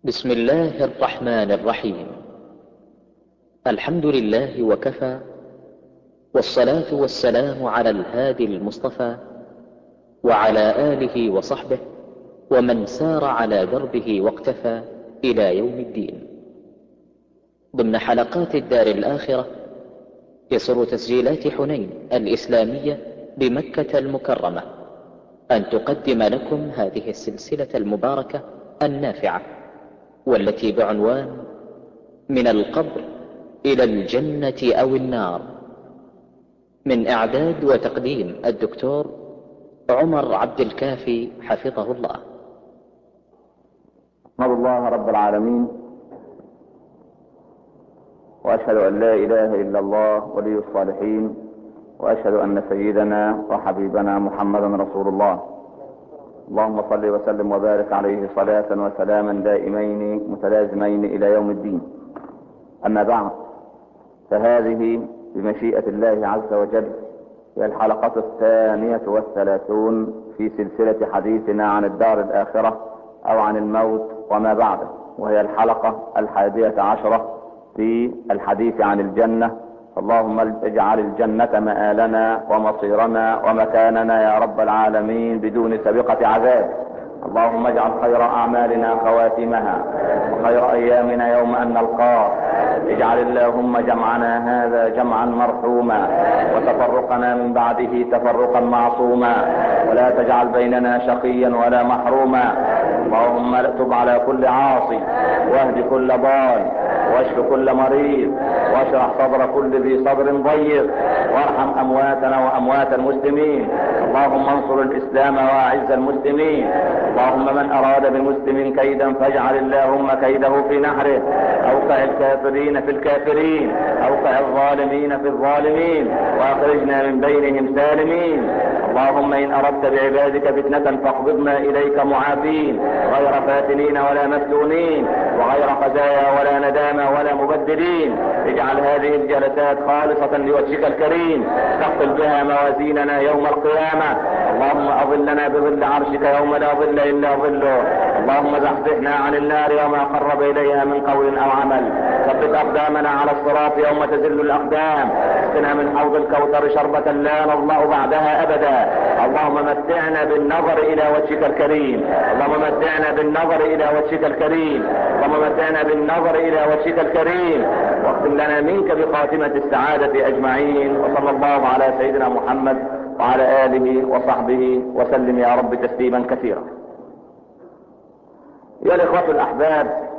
بسم الله الرحمن الرحيم الحمد لله وكفى والصلاة والسلام على الهادي المصطفى وعلى آله وصحبه ومن سار على دربه واقتفى إلى يوم الدين ضمن حلقات الدار الآخرة يسر تسجيلات حنين الإسلامية بمكة المكرمة أن تقدم لكم هذه السلسلة المباركة النافعة والتي بعنوان من القبر إلى الجنة أو النار من إعداد وتقديم الدكتور عمر عبد الكافي حفظه الله احمد الله رب العالمين واشهد ان لا اله الا الله ولي الصالحين واشهد ان سيدنا وحبيبنا محمدا رسول الله اللهم صل وسلم وبارك عليه صلاة وسلاما دائمين متلازمين الى يوم الدين اما بعد فهذه بمشيئة الله عز وجل هي الحلقة الثانية والثلاثون في سلسلة حديثنا عن الدار الآخرة أو عن الموت وما بعده وهي الحلقة الحادية عشرة في الحديث عن الجنة اللهم اجعل الجنة مآلنا ومصيرنا ومكاننا يا رب العالمين بدون سابقة عذاب اللهم اجعل خير أعمالنا خواتمها وخير أيامنا يوم أن نلقاك اجعل اللهم جمعنا هذا جمعا مرحوما وتفرقنا من بعده تفرقا معصوما ولا تجعل بيننا شقيا ولا محروما اللهم تب على كل عاصي واهد كل ضال واشف كل مريض واشرح صدر كل ذي صدر ضيق وارحم امواتنا واموات المسلمين اللهم انصر الاسلام واعز المسلمين اللهم من اراد بمسلم كيدا فاجعل اللهم كيده في نحره اوقع الكافرين في الكافرين اوقع الظالمين في الظالمين واخرجنا من بينهم سالمين اللهم ان اردت بعبادك فتنة فاقبضنا اليك معافين غير فاتنين ولا مفتونين وغير خزايا ولا ندامة ولا مبدلين اجعل هذه الجلسات خالصة لوجهك الكريم تقبل بها موازيننا يوم القيامة اللهم اظلنا بظل عرشك يوم لا ظل الا ظله اللهم زحزحنا عن النار وما قرب اليها من قول او عمل ثبت اقدامنا على الصراط يوم تزل الاقدام اسقنا من حوض الكوثر شربة لا نظمأ بعدها ابدا اللهم متعنا بالنظر الى وجهك الكريم اللهم متعنا بالنظر الى وجهك الكريم اللهم متعنا بالنظر الى وجهك الكريم واختم لنا منك بخاتمة السعادة اجمعين وصلى الله على سيدنا محمد وعلى اله وصحبه وسلم يا رب تسليما كثيرا يا الاخوة الاحباب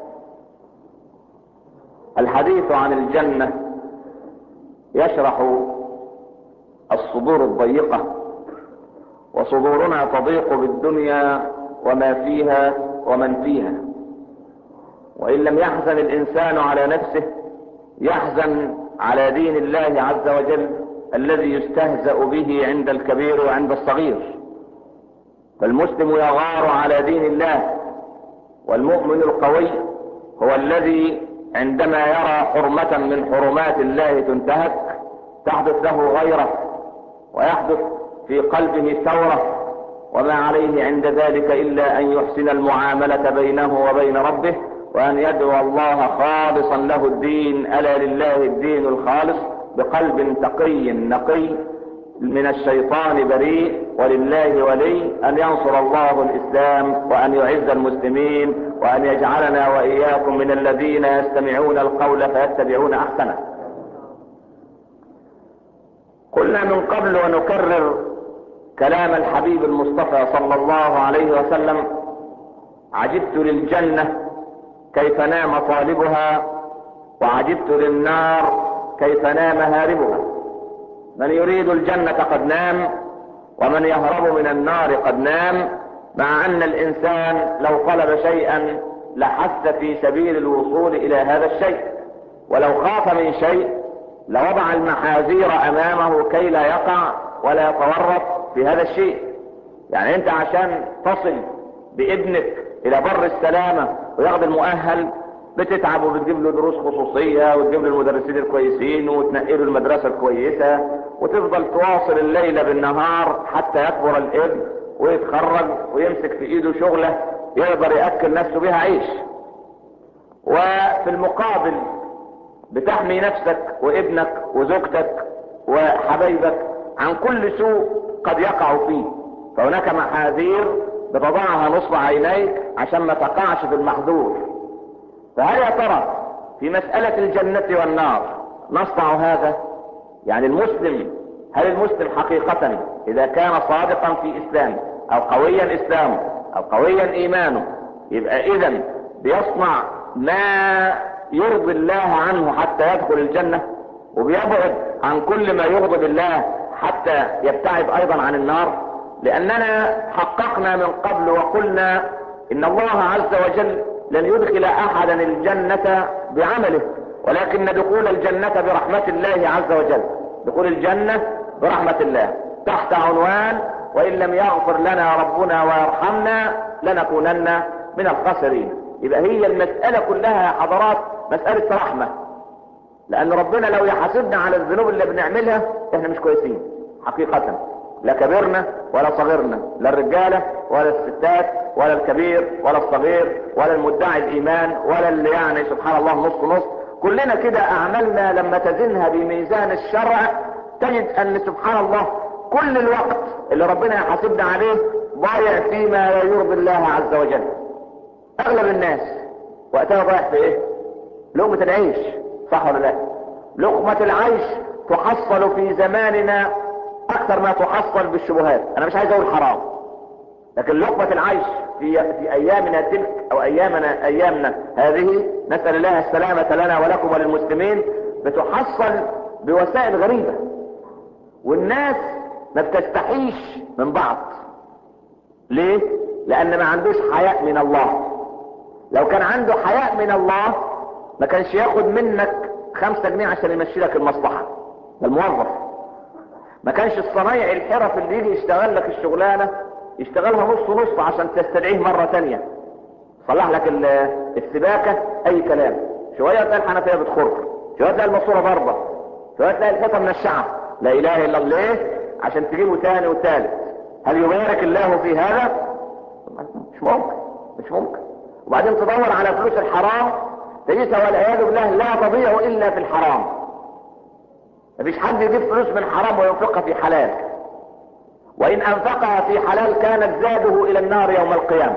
الحديث عن الجنة يشرح الصدور الضيقة وصدورنا تضيق بالدنيا وما فيها ومن فيها وان لم يحزن الانسان على نفسه يحزن على دين الله عز وجل الذي يستهزأ به عند الكبير وعند الصغير فالمسلم يغار على دين الله والمؤمن القوي هو الذي عندما يرى حرمة من حرمات الله تنتهك تحدث له غيرة ويحدث في قلبه ثورة وما عليه عند ذلك إلا أن يحسن المعاملة بينه وبين ربه وأن يدعو الله خالصا له الدين ألا لله الدين الخالص بقلب تقي نقي من الشيطان بريء ولله ولي أن ينصر الله الإسلام وأن يعز المسلمين وأن يجعلنا وإياكم من الذين يستمعون القول فيتبعون أحسنه قلنا من قبل ونكرر كلام الحبيب المصطفى صلى الله عليه وسلم عجبت للجنة كيف نام طالبها وعجبت للنار كيف نام هاربها من يريد الجنة قد نام ومن يهرب من النار قد نام مع ان الانسان لو طلب شيئا لحث في سبيل الوصول الى هذا الشيء ولو خاف من شيء لوضع المحاذير امامه كي لا يقع ولا يتورط في هذا الشيء يعني انت عشان تصل بابنك الى بر السلامة وياخد المؤهل بتتعب وبتجيب له دروس خصوصية وتجيب له المدرسين الكويسين وتنقي له المدرسة الكويسة وتفضل تواصل الليلة بالنهار حتى يكبر الابن ويتخرج ويمسك في ايده شغلة يقدر يأكل نفسه بها عيش وفي المقابل بتحمي نفسك وابنك وزوجتك وحبايبك عن كل سوء قد يقع فيه فهناك محاذير بتضعها نصب عينيك عشان ما تقعش في المحذور فهل يا ترى في مسألة الجنة والنار نصنع هذا يعني المسلم هل المسلم حقيقة اذا كان صادقا في اسلامه او قويا اسلامه او قويا ايمانه يبقى اذا بيصنع ما يرضي الله عنه حتى يدخل الجنة وبيبعد عن كل ما يغضب الله حتى يبتعد ايضا عن النار لاننا حققنا من قبل وقلنا ان الله عز وجل لن يدخل احدا الجنة بعمله ولكن دخول الجنة برحمة الله عز وجل دخول الجنة برحمة الله تحت عنوان وان لم يغفر لنا ربنا ويرحمنا لنكونن من الخاسرين يبقى هي المسألة كلها يا حضرات مسألة رحمة لان ربنا لو يحاسبنا على الذنوب اللي بنعملها احنا مش كويسين حقيقة لا كبرنا ولا صغرنا لا الرجالة ولا الستات ولا الكبير ولا الصغير ولا المدعي الايمان ولا اللي يعني سبحان الله نص نص كلنا كده اعمالنا لما تزنها بميزان الشرع تجد ان سبحان الله كل الوقت اللي ربنا يحاسبنا عليه ضايع فيما لا يرضي الله عز وجل اغلب الناس وقتها ضايع في ايه لقمة العيش صح ولا لا لقمة العيش تحصل في زماننا اكثر ما تحصل بالشبهات انا مش عايز اقول حرام لكن لقمة العيش في, في ايامنا تلك او ايامنا ايامنا هذه نسأل الله السلامة لنا ولكم وللمسلمين بتحصل بوسائل غريبة والناس ما بتستحيش من بعض ليه لان ما عندوش حياء من الله لو كان عنده حياء من الله ما كانش ياخد منك خمسة جنيه عشان يمشي لك المصلحة ده الموظف ما كانش الصنايع الحرف اللي يجي يشتغل لك الشغلانة يشتغلها نص نص عشان تستدعيه مرة تانية صلح لك السباكة اي كلام شوية تلاقي الحنفية بتخر شوية تلاقي الماسورة ضربة شوية تلاقي الحيطة من الشعب لا اله الا الله عشان تجيبه تاني وتالت هل يبارك الله في هذا مش ممكن مش ممكن وبعدين تدور على فلوس الحرام تجدها والعياذ بالله لا تضيع الا في الحرام مفيش حد يجيب فلوس من حرام وينفقها في حلال وان انفقها في حلال كانت زاده الى النار يوم القيامة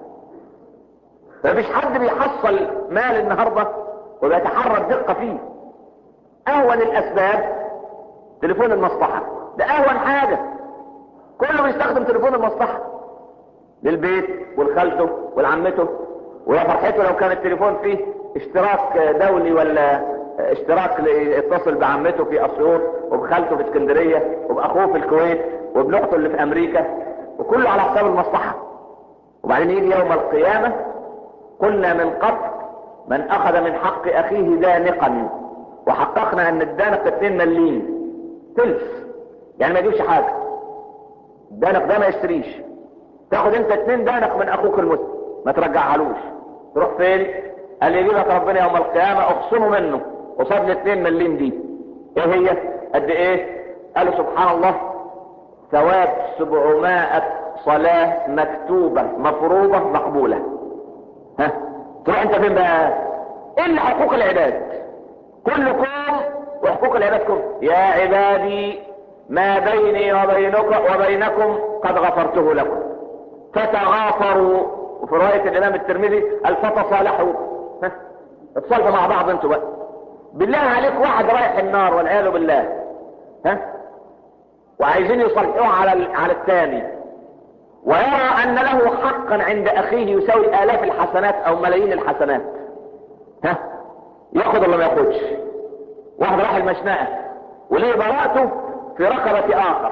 مفيش حد بيحصل مال النهاردة وبيتحرى الدقة فيه اهون الاسباب تليفون المصلحة ده اهون حاجة كله بيستخدم تليفون المصلحة للبيت والخالته والعمته ويا فرحته لو كان التليفون فيه اشتراك دولي ولا اشتراك يتصل بعمته في اسيوط وبخالته في اسكندرية وباخوه في الكويت وابن اخته اللي في امريكا وكله على حساب المصلحة وبعدين يجي يوم القيامة قلنا من قبل من اخذ من حق اخيه دانقا وحققنا ان الدانق 2 مليم تلف يعني ما يجيبش حاجة الدانق ده ما يشتريش تاخد انت اتنين دانق من اخوك المسلم ما ترجعهالوش تروح فين قال لي يجيبك ربنا يوم القيامة اخصمه منه قصاد الاتنين مليم دي ايه هي قد ايه قالوا سبحان الله ثواب سبعمائة صلاة مكتوبة مفروضة مقبولة ها تروح انت فين بقى الا حقوق العباد كلكم وحقوق العباد كلهم يا عبادي ما بيني وبينك وبينكم قد غفرته لكم فتغافروا وفي رواية الامام الترمذي قال فتصالحوا ها اتصالحوا مع بعض انتوا بقى بالله عليك واحد رايح النار والعياذ بالله ها وعايزين يصلحوه على على الثاني ويرى ان له حقا عند اخيه يساوي الاف الحسنات او ملايين الحسنات ها ياخد ولا ما ياخدش واحد راح المشنقة وليه براءته في رقبة اخر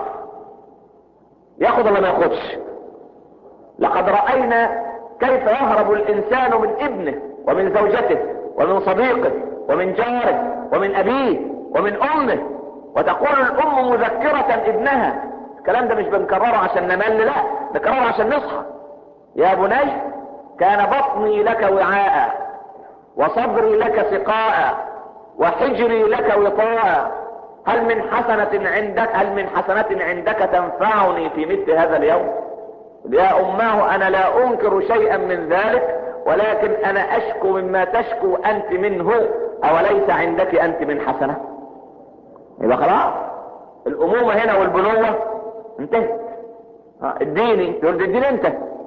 ياخد ولا ما ياخدش لقد رأينا كيف يهرب الانسان من ابنه ومن زوجته ومن صديقه ومن جاره ومن ابيه ومن امه وتقول الام مذكرة ابنها الكلام ده مش بنكرره عشان نمل لا نكرره عشان نصحى يا بني كان بطني لك وعاء وصدري لك سقاء وحجري لك وطاء هل من حسنة عندك هل من حسنة عندك تنفعني في مثل هذا اليوم يا اماه انا لا انكر شيئا من ذلك ولكن انا اشكو مما تشكو انت منه اوليس عندك انت من حسنة يبقى خلاص الامومة هنا والبنوة انتهت آه، اديني تقول اديني انت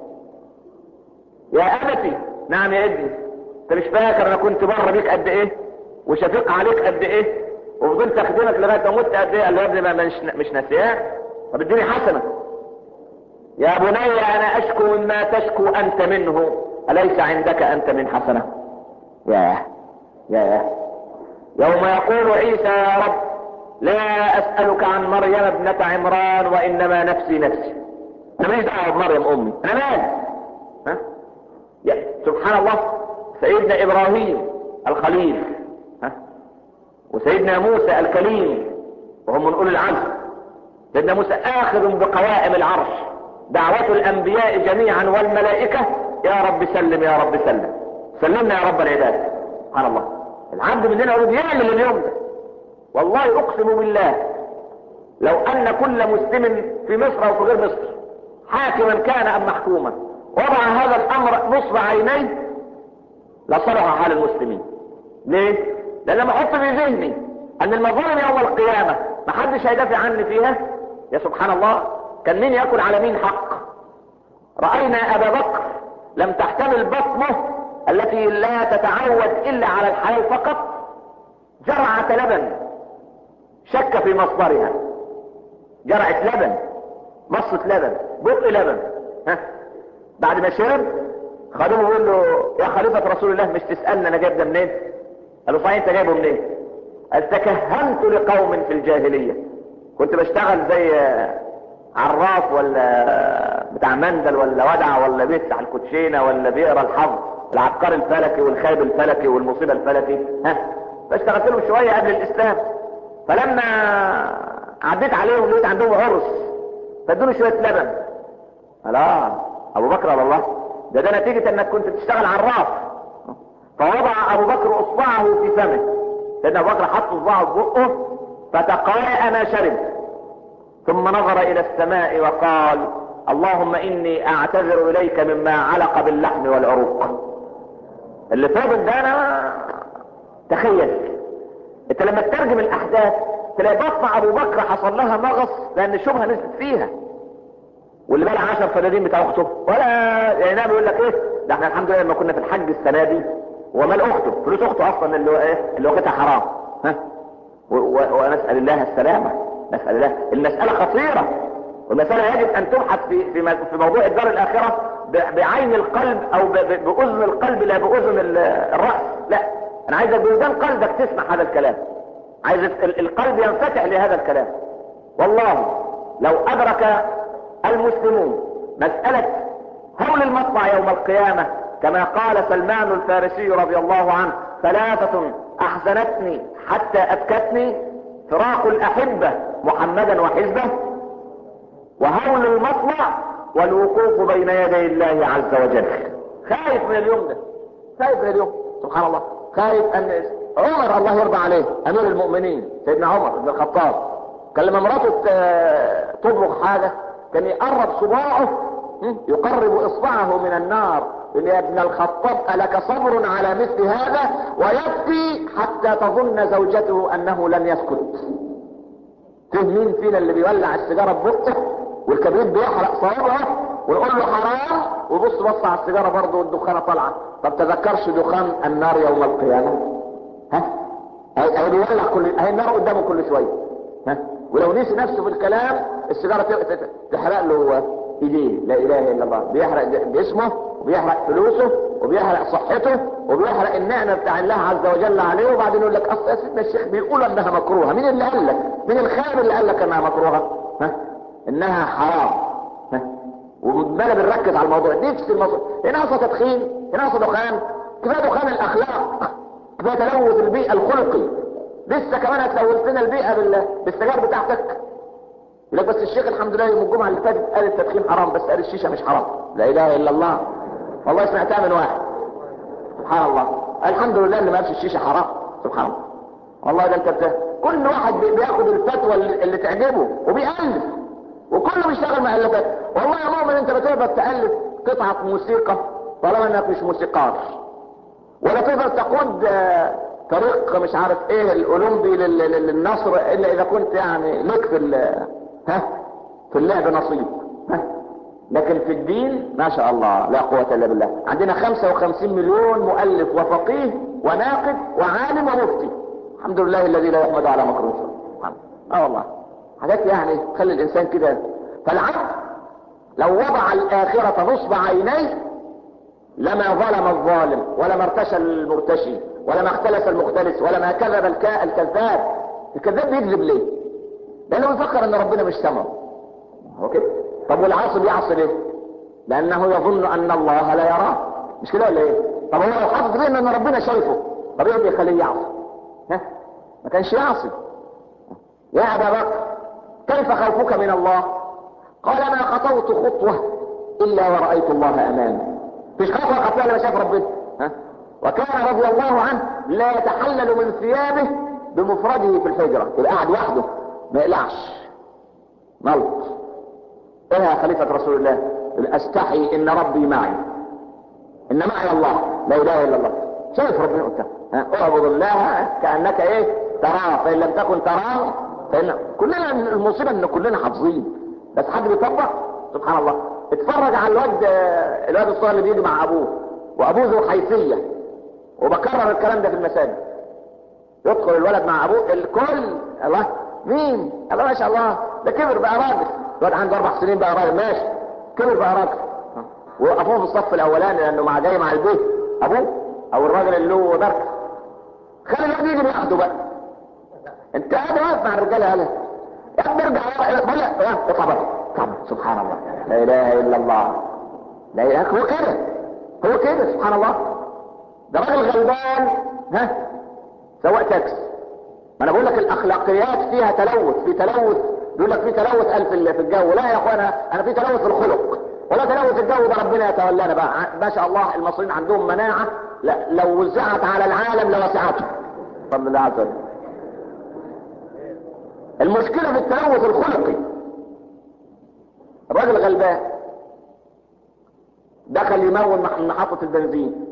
يا ابتي نعم يا ابني انت مش فاكر انا كنت بره بيك قد ايه وشفيق عليك قد ايه وفضلت اخدمك لغايه ما مت قد ايه قال له يا ابني ما مش مش ناسياه طب اديني حسنه يا بني انا اشكو مما تشكو انت منه اليس عندك انت من حسنه يا يا يوم يقول عيسى يا رب لا اسالك عن مريم ابنه عمران وانما نفسي نفسي انا ماليش دعوه بمريم امي انا مالي ها يا سبحان الله سيدنا ابراهيم الخليل ها وسيدنا موسى الكليم وهم من اولي العزم سيدنا موسى اخذ بقوائم العرش دعوة الانبياء جميعا والملائكة يا رب سلم يا رب سلم سلمنا يا رب العباد سبحان الله العبد مننا يقول يعمل اليوم ده والله اقسم بالله لو ان كل مسلم في مصر او في غير مصر حاكما كان ام محكوما وضع هذا الامر نصب عينيه لصلح حال المسلمين ليه لان لما احط في ذهني ان المظالم يوم القيامة ما حدش هيدافع عني فيها يا سبحان الله كان مين ياكل على مين حق رأينا ابا بكر لم تحتمل بطنه التي لا تتعود الا على الحلال فقط جرعة لبن شك في مصدرها جرعة لبن مصة لبن بق لبن ها بعد ما شرب خدوه يقول له يا خليفة رسول الله مش تسألنا انا جايب ده منين قال له صحيح انت جايبه منين قال تكهنت لقوم في الجاهلية كنت بشتغل زي عراف ولا بتاع مندل ولا ودع ولا بيفتح الكوتشينه ولا بيقرا الحظ العبقر الفلكي والخايب الفلكي والمصيبه الفلكي ها فاشتغلت لهم شويه قبل الاسلام فلما عديت عليهم لقيت عندهم عرس فادوني شويه لبن قال اه ابو بكر على الله ده ده نتيجه انك كنت بتشتغل عراف فوضع ابو بكر اصبعه في فمه سيدنا ابو بكر حط اصبعه في بقه فتقاء ما شرب ثم نظر الى السماء وقال اللهم اني اعتذر اليك مما علق باللحم والعروق اللي فاضل ده انا تخيل انت لما تترجم الاحداث تلاقي بطن ابو بكر حصل لها مغص لان الشبهه نزلت فيها واللي بقى 10 فدادين بتاع اخته ولا يعني نعم يقول لك ايه ده احنا الحمد لله لما كنا في الحج السنه دي ومال اخته فلوس اخته اصلا اللي هو ايه اللي واخدها حرام ها ونسال الله السلامه نسال الله المساله خطيره والمساله يجب ان تبحث في في في موضوع الدار الاخره بعين القلب او باذن القلب لا باذن الراس لا انا عايزك بودان قلبك تسمع هذا الكلام عايز القلب ينفتح لهذا الكلام والله لو ادرك المسلمون مسألة هول المطلع يوم القيامة كما قال سلمان الفارسي رضي الله عنه ثلاثة احزنتني حتى ابكتني فراق الاحبة محمدا وحزبه وهول المطلع والوقوف بين يدي الله عز وجل خايف من اليوم ده خايف من اليوم سبحان الله خايف ان عمر الله يرضى عليه امير المؤمنين سيدنا عمر بن الخطاب كان لما مراته تطبخ حاجة كان يقرب صباعه يقرب اصبعه من النار يقول يا ابن الخطاب ألك صبر على مثل هذا ويبكي حتى تظن زوجته انه لن يسكت فيه مين فينا اللي بيولع السيجارة ببقه والكبريت بيحرق صوابعه ويقول له حرام وبص بص على السيجارة برضه والدخانة طالعة طب تذكرش دخان النار يوم القيامة ها هي بيولع كل هي النار قدامه كل شوية ها ولو نسي نفسه في الكلام السيجارة تحرق له ايديه لا اله الا الله بيحرق جسمه وبيحرق فلوسه وبيحرق صحته وبيحرق النعمة بتاع الله عز وجل عليه وبعدين يقول لك اصل يا سيدنا الشيخ بيقول انها مكروهة مين اللي قال لك مين الخائن اللي قال لك انها مكروهة ها انها حرام ها وبالنا بنركز على الموضوع نفس الموضوع هنا اصلا تدخين هنا اصلا دخان كفايه دخان الاخلاق كفايه تلوث البيئة الخلقي لسه كمان هتلوث لنا البيئة بالسجار بتاعتك يقول لك بس الشيخ الحمد لله يوم الجمعة اللي فاتت قال التدخين حرام بس قال الشيشة مش حرام لا اله الا الله والله سمعتها من واحد سبحان الله الحمد لله اللي ما قالش الشيشة حرام سبحان الله والله ده انت بت... كل واحد بياخد الفتوى اللي, اللي تعجبه وبيألف وكله بيشتغل مؤلفات والله يا مؤمن انت بتقدر تألف قطعة موسيقى طالما انك مش موسيقار ولا تقدر تقود آه، فريق مش عارف ايه الاولمبي لل- لل- للنصر الا اذا كنت يعني لك في ال- ها في اللعب نصيب ها لكن في الدين ما شاء الله لا قوة الا بالله عندنا 55 مليون مؤلف وفقيه وناقد وعالم ومفتي الحمد لله الذي لا يحمد على مكروه اه والله حاجات يعني تخلي الانسان كده فالعبد لو وضع الاخرة نصب عينيه لما ظلم الظالم ولما ارتشى المرتشي ولما اختلس المختلس ولما كذب الكا- الكذاب الكذاب بيكذب ليه لانه بيفكر ان ربنا مش سمعه هو كده طب والعاصي بيعصي ليه لانه يظن ان الله لا يراه مش كده ولا ايه طب هو لو حافظ ليه ان ربنا شايفه طب ايه اللي يخليه يعصي ها ما كانش يعصي يا ابا بكر كيف خوفك من الله قال ما خطوت خطوه الا ورايت الله امامي مش خطوه خطوه لما شاف ربنا ها وكان رضي الله عنه لا يتحلل من ثيابه بمفرده في الحجره يبقى قاعد وحده ما يقلعش ملط ايه يا خليفه رسول الله استحي ان ربي معي ان معي الله لا اله الا الله شايف ربنا قدامك ها؟ اعبد الله كانك ايه تراه فان لم تكن تراه فان كلنا المصيبه ان كلنا حافظين بس حد بيطبق سبحان الله اتفرج على الواد الواد الصغير اللي بيجي مع ابوه وابوه ذو حيثيه وبكرر الكلام ده في المساجد يدخل الولد مع ابوه الكل الله مين الله ما شاء الله ده كبر بقى راجل الواد عنده اربع سنين بقى راجل ماشي كبر بقى راجل وقفوه في الصف الاولاني لانه مع جاي مع البيت ابوه او الراجل اللي له درس خلي الواد يجي لوحده بقى انت قاعد واقف مع الرجاله هلا يا ابني ارجع ورا ولا اطلع بره طب سبحان الله لا اله الا الله لا اله هو كده هو كده سبحان الله ده راجل غلبان ها سواق تاكسي ما انا بقول لك الاخلاقيات فيها تلوث في تلوث بيقول لك في تلوث قال في في الجو لا يا اخوانا انا في تلوث في الخلق ولا تلوث الجو ده ربنا يتولانا بقى ما شاء الله المصريين عندهم مناعه لا لو وزعت على العالم لوسعته فضل الله عز وجل المشكله في التلوث الخلقي الراجل غلبان دخل يمون محطه البنزين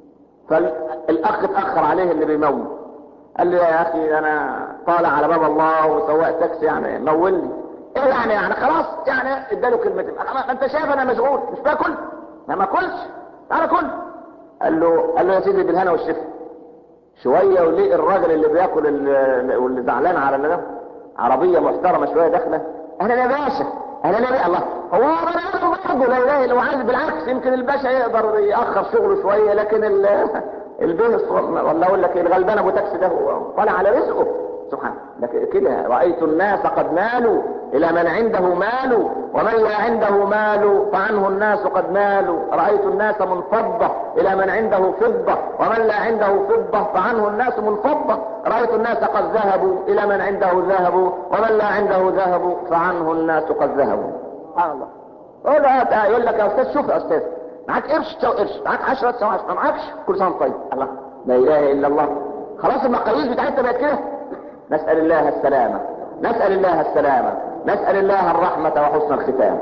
فالاخ اتاخر عليه اللي بيمون قال لي يا اخي انا طالع على باب الله وسواق تاكسي يعني مولني ايه يعني يعني خلاص يعني اداله كلمتين ما انت شايف انا مشغول مش باكل ما ما اكلش تعالى كل قال له قال له يا سيدي بالهنا والشفا شويه وليه الراجل اللي بياكل ال- واللي زعلان على اللي ده عربيه محترمه شويه داخله اهلا يا باشا اهلا يا باشا الله هو انا برضه لا اله الا هو عايز بالعكس يمكن الباشا يقدر ياخر شغله شويه لكن ال البيس ولا اقول لك الغلبان ابو تاكسي ده هو طالع على رزقه سبحان لكن كده رايت الناس قد مالوا الى من عنده مال ومن لا عنده مال فعنه الناس قد مالوا رايت الناس منفضه الى من عنده فضه ومن لا عنده فضه فعنه الناس منفضه رايت الناس قد ذهبوا الى من عنده ذهب ومن لا عنده ذهب فعنه الناس قد ذهبوا سبحان الله يقول له يقول لك يا استاذ شوف يا استاذ معاك قرش تساوي قرش معاك 10 تساوي 10 ما معاكش كل سنه وأنت طيب الله لا اله الا الله خلاص المقاييس بتاعتنا بقت كده نسال الله السلامه نسال الله السلامه نسال الله الرحمه وحسن الختام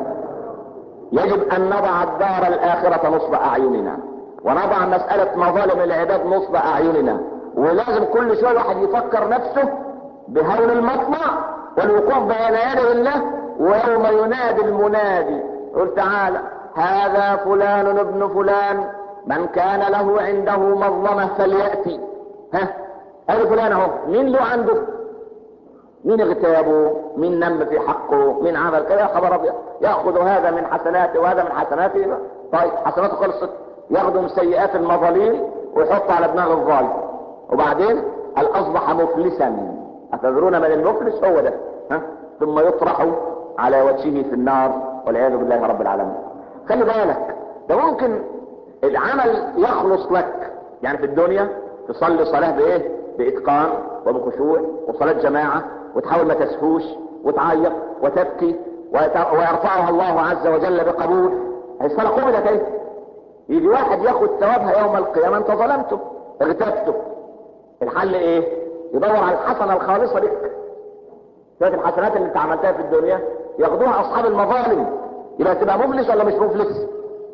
يجب ان نضع الدار الاخره نصب اعيننا ونضع مساله مظالم العباد نصب اعيننا ولازم كل شويه الواحد يفكر نفسه بهول المطمع والوقوف بين يدي الله ويوم ينادي المنادي قل تعالى هذا فلان ابن فلان من كان له عنده مظلمة فليأتي ها هذا فلان اهو مين له عنده مين اغتابه مين نم في حقه مين عمل كذا خبر ابيض ياخذ هذا من حسناته وهذا من حسناته طيب حسناته خلصت ياخذ من سيئات المظالم ويحط على دماغ الظالم وبعدين قال اصبح مفلسا اتدرون من المفلس هو ده ها ثم يطرح على وجهه في النار والعياذ بالله رب العالمين خلي بالك ده ممكن العمل يخلص لك يعني في الدنيا تصلي صلاة بايه باتقان وبخشوع وصلاة جماعة وتحاول ما تسهوش وتعيط وتبكي ويت- ويرفعها الله عز وجل بقبول هي الصلاة قبلت ايه يجي واحد ياخد ثوابها يوم القيامة انت ظلمته اغتبته الحل ايه يدور على الحسنة الخالصة لك شوية الحسنات اللي انت عملتها في الدنيا ياخدوها اصحاب المظالم يبقى تبقى مفلس ولا مش مفلس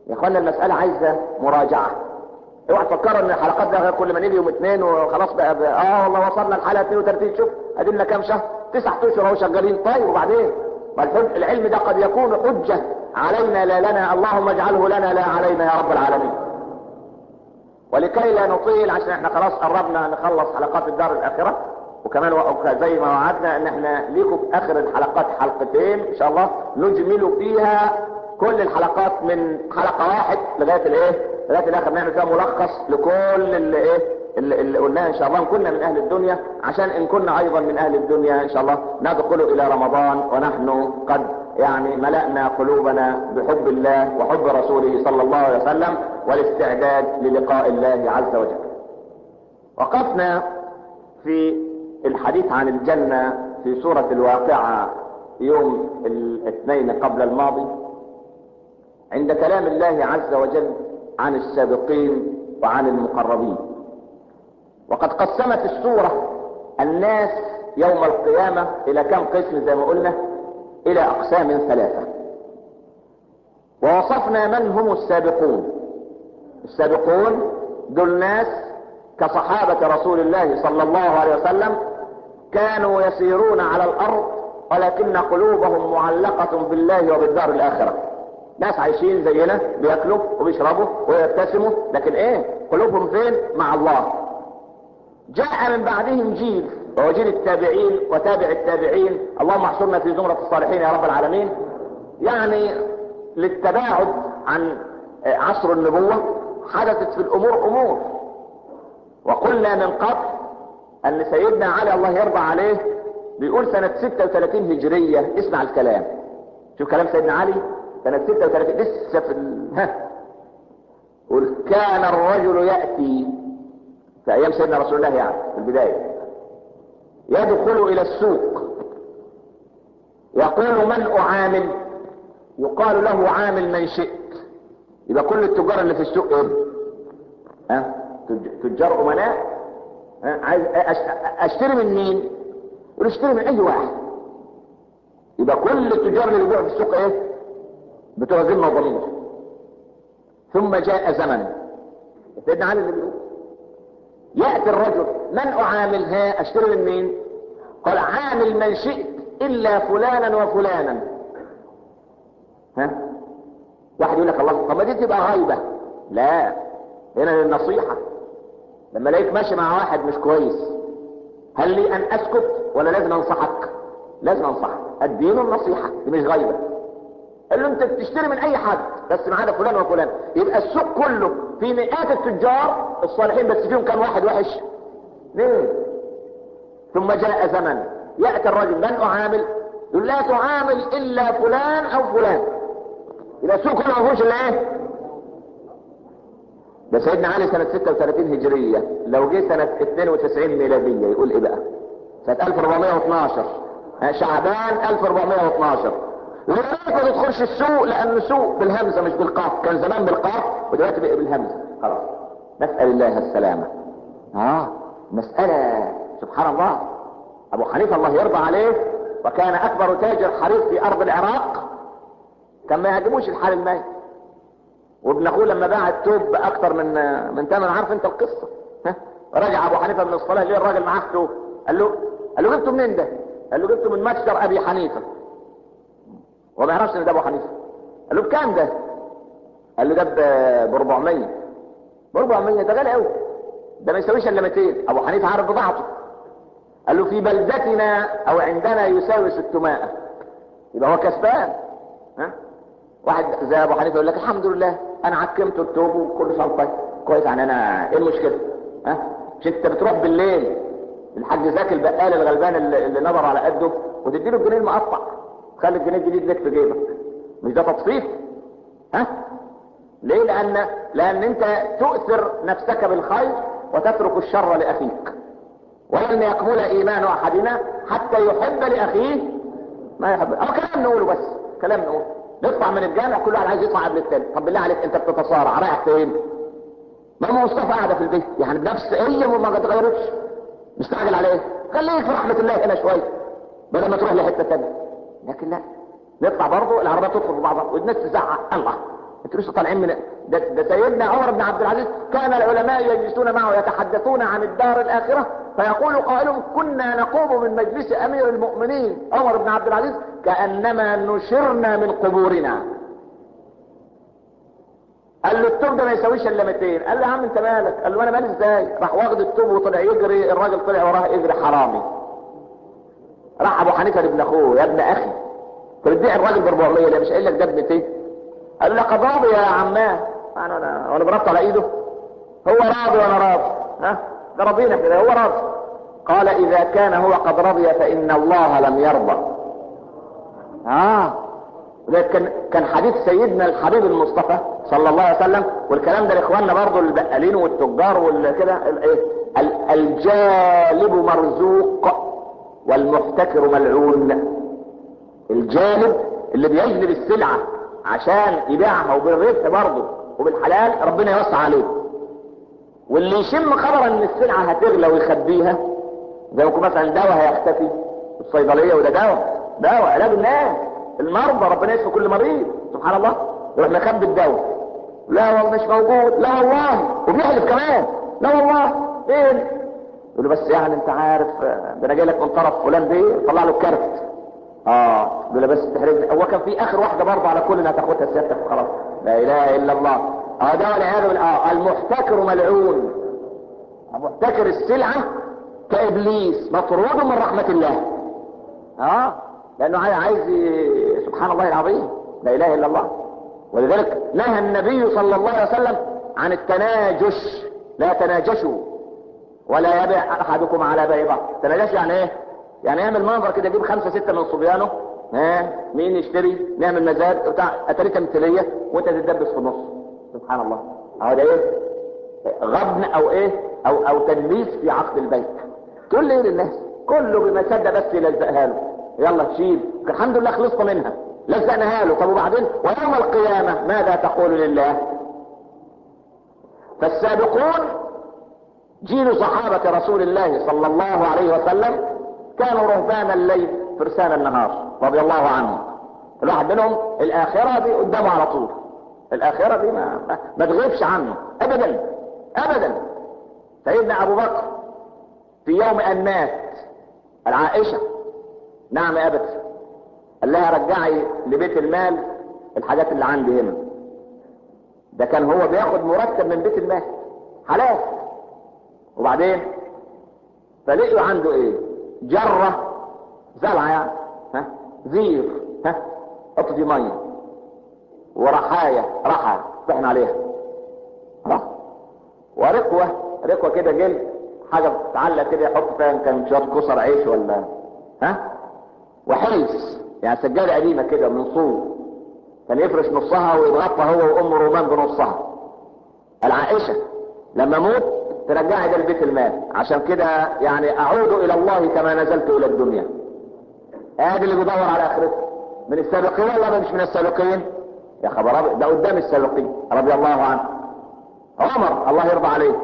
يا اخوانا المسألة عايزة مراجعة اوعى تفكروا ان الحلقات ده كل ما نيجي يوم اثنين وخلاص بقى, بقى اه والله وصلنا الحلقة 32 شوف ادينا كام شهر تسع اشهر اهو شغالين طيب وبعدين ما الحج- العلم ده قد يكون حجة علينا لا لنا اللهم اجعله لنا لا علينا يا رب العالمين ولكي لا نطيل عشان احنا خلاص قربنا نخلص حلقات الدار الاخرة وكمان و- زي ما وعدنا ان احنا ليكم في اخر الحلقات حلقتين ان شاء الله نجمل فيها كل الحلقات من حلقة واحد لغاية الايه لغاية الاخر نعمل فيها ملخص لكل اللي ايه اللي, اللي قلناه ان شاء الله ان كنا من اهل الدنيا عشان ان كنا ايضا من اهل الدنيا ان شاء الله ندخل الى رمضان ونحن قد يعني ملأنا قلوبنا بحب الله وحب رسوله صلى الله عليه وسلم والاستعداد للقاء الله عز وجل وقفنا في الحديث عن الجنة في سورة الواقعة يوم الاثنين قبل الماضي عند كلام الله عز وجل عن السابقين وعن المقربين وقد قسمت السورة الناس يوم القيامة الى كم قسم زي ما قلنا الى اقسام ثلاثة ووصفنا من هم السابقون السابقون دول ناس كصحابة رسول الله صلى الله عليه وسلم كانوا يسيرون على الارض ولكن قلوبهم معلقة بالله وبالدار الاخرة ناس عايشين زينا بياكلوا وبيشربوا ويبتسموا لكن ايه قلوبهم فين مع الله جاء من بعدهم جيل وهو جيل التابعين وتابع التابعين اللهم احشرنا في زمرة الصالحين يا رب العالمين يعني للتباعد عن عصر النبوة حدثت في الامور امور وقلنا من قبل ان سيدنا علي الله يرضى عليه بيقول سنة 36 هجرية اسمع الكلام شوف كلام سيدنا علي سنة 36 لسه في ال... ها قل كان الرجل يأتي في ايام سيدنا رسول الله يعني في البداية يدخل الى السوق يقول من اعامل يقال له عامل من شئت يبقى كل التجار اللي في السوق ايه ها تج- تجار امناء ها؟ عايز أش- اشتري من مين يقول اشتري من اي واحد يبقى كل التجار اللي بيبيعوا في السوق ايه بتوع ذمه وضمير ثم جاء زمن سيدنا علي اللي بيقول يأتي الرجل من أعامل ها أشتري من مين قال عامل من شئت إلا فلانا وفلانا ها واحد يقول لك الله طب ما دي تبقى غيبة لا هنا للنصيحة لما الاقيك ماشي مع واحد مش كويس هل لي ان اسكت ولا لازم انصحك لازم انصحك الدين النصيحة دي مش غيبة قال له انت بتشتري من اي حد بس ما عدا فلان وفلان يبقى السوق كله في مئات التجار الصالحين بس فيهم كم واحد وحش ليه ثم جاء زمن يأتي الرجل من اعامل يقول لا تعامل الا فلان او فلان يبقى السوق كله ما فيهوش الا ايه ده سيدنا علي سنة 36 هجرية لو جه سنة 92 ميلادية يقول ايه بقى سنة 1412 ها، شعبان 1412 ليه ما تدخلش السوق لان السوق بالهمزة مش بالقاف كان زمان بالقاف ودلوقتي بقى بالهمزة خلاص نسأل الله السلامة اه مسألة سبحان الله ابو حنيفة الله يرضى عليه وكان اكبر تاجر حريق في ارض العراق كان ما يهاجموش الحال المالي وابن اخوه لما باع التوب باكتر من من ثمن عارف انت القصه ها رجع ابو حنيفه من الصلاه ليه الراجل معاه توب قال له قال له جبته منين ده قال له جبته من متجر ابي حنيفه هو ما يعرفش ان ده ابو حنيفه قال له بكام ده قال له ده ب 400 ب 400 ده غالي قوي ده ما يساويش الا 200 ابو حنيفه عارف بضاعته قال له في بلدتنا او عندنا يساوي 600 يبقى هو كسبان ها واحد زي ابو حنيفه يقول لك الحمد لله انا عكمت التوب وكل شيء طيب كويس يعني انا ايه المشكله ها مش انت بتروح بالليل الحاج زكي البقال الغلبان اللي, اللي نظر على قده وتديله الجنيه المقطع خلي الجنيه الجديد لك في جيبك مش ده تطفيف ها ليه لان لان انت تؤثر نفسك بالخير وتترك الشر لاخيك ولن يكمل ايمان احدنا حتى يحب لاخيه ما يحب او كلام نقوله بس كلام نقوله نطلع من الجامع كل واحد عايز يطلع قبل التاني طب بالله عليك انت بتتصارع رايح فين ماما مصطفى قاعده في البيت يعني بنفس هي ما اتغيرتش مستعجل على ايه خليك في رحمه الله هنا شويه بدل ما تروح لحته ثانيه لكن لا نطلع برضه العربيات تدخل في بعضها والناس تزعق الله انتوا لسه طالعين من ده, ده سيدنا عمر بن عبد العزيز كان العلماء يجلسون معه يتحدثون عن الدار الاخره فيقول قائلهم كنا نقوم من مجلس امير المؤمنين عمر بن عبد العزيز كانما نشرنا من قبورنا قال له التوب ده ما يساويش الا 200 قال له يا عم انت مالك قال له انا مالي ازاي راح واخد التوب وطلع يجري الراجل طلع وراه يجري حرامي راح ابو حنيفه لابن اخوه يا ابن اخي انت بتبيع الراجل ب 400 ليه مش قايل لك ده ب 200 قال له لقد راضي يا عماه انا انا وانا بربط على ايده هو راضي وانا راضي ها ده راضينا كده هو راضي قال اذا كان هو قد رضي فان الله لم يرضى اه وده كان كان حديث سيدنا الحبيب المصطفى صلى الله عليه وسلم والكلام ده لاخواننا برضه البقالين والتجار والكده ايه ال- الجالب مرزوق والمحتكر ملعون الجالب اللي بيجلب السلعه عشان يبيعها وبالربح برضه وبالحلال ربنا يوسع عليه واللي يشم خبر ان السلعه هتغلى ويخبيها زي ما يكون مثلا دواء هيختفي في الصيدليه وده دواء دواء علاج الناس المرضى ربنا يشفي كل مريض سبحان الله يروح مخبي الدواء لا والله مش موجود لا والله وبيحلف كمان لا والله فين يقول له بس يعني انت عارف آه، ده انا جاي لك من طرف فلان دي طلع له الكارت اه يقول له بس تحرجني هو كان في اخر واحده برضه على كل انها تاخدها سيادتك خلاص لا اله الا الله اه ده والعياذ بالله آه المحتكر ملعون محتكر السلعه كابليس مطرود من رحمه الله اه لانه عاي- عايز ي- سبحان الله العظيم لا اله الا الله ولذلك نهى النبي صلى الله عليه وسلم عن التناجش لا تناجشوا ولا يبيع احدكم على بيع بعض تناجش يعني ايه يعني يعمل منظر كده يجيب خمسه سته من صبيانه ها مين يشتري نعمل مزاد بتاع اتاريه تمثيليه وانت تتدبس في النص سبحان الله اهو ده ايه غبن او ايه او او تدليس في عقد البيت تقول لي ايه للناس كله بمسده بس يلزقها له يلا شيل الحمد لله خلصنا منها لزقناها له طب وبعدين ويوم القيامه ماذا تقول لله فالسابقون جيل صحابة رسول الله صلى الله عليه وسلم كانوا رهبان الليل فرسان النهار رضي الله عنهم الواحد منهم الآخرة دي قدامه على طول الآخرة دي ما, ما, ما تغيبش عنه أبدا أبدا سيدنا أبو بكر في يوم أن مات العائشة نعم يا أبتي قال لها رجعي لبيت المال الحاجات اللي عندي هنا ده كان هو بياخد مرتب من بيت المال حلال وبعدين فلقوا عنده ايه جرة زرعة يعني ها زير ها حط دي مية ورحاية رحى طحن عليها خلاص ورقوة رقوة كده جلد حاجة بتتعلق كده يحط فيها إن كان شوية كسر عيش ولا ها وحلس يعني سجادة قديمة كده من صوب كان يفرش نصها ويتغطى هو وام رومان بنصها العائشة لما موت ترجعي ده لبيت المال عشان كده يعني اعود الى الله كما نزلت الى الدنيا ادي اللي بيدور على اخرته من السابقين ولا مش من السابقين يا خبر أبيض، ده قدام السابقين رضي الله عنه عمر الله يرضى عليه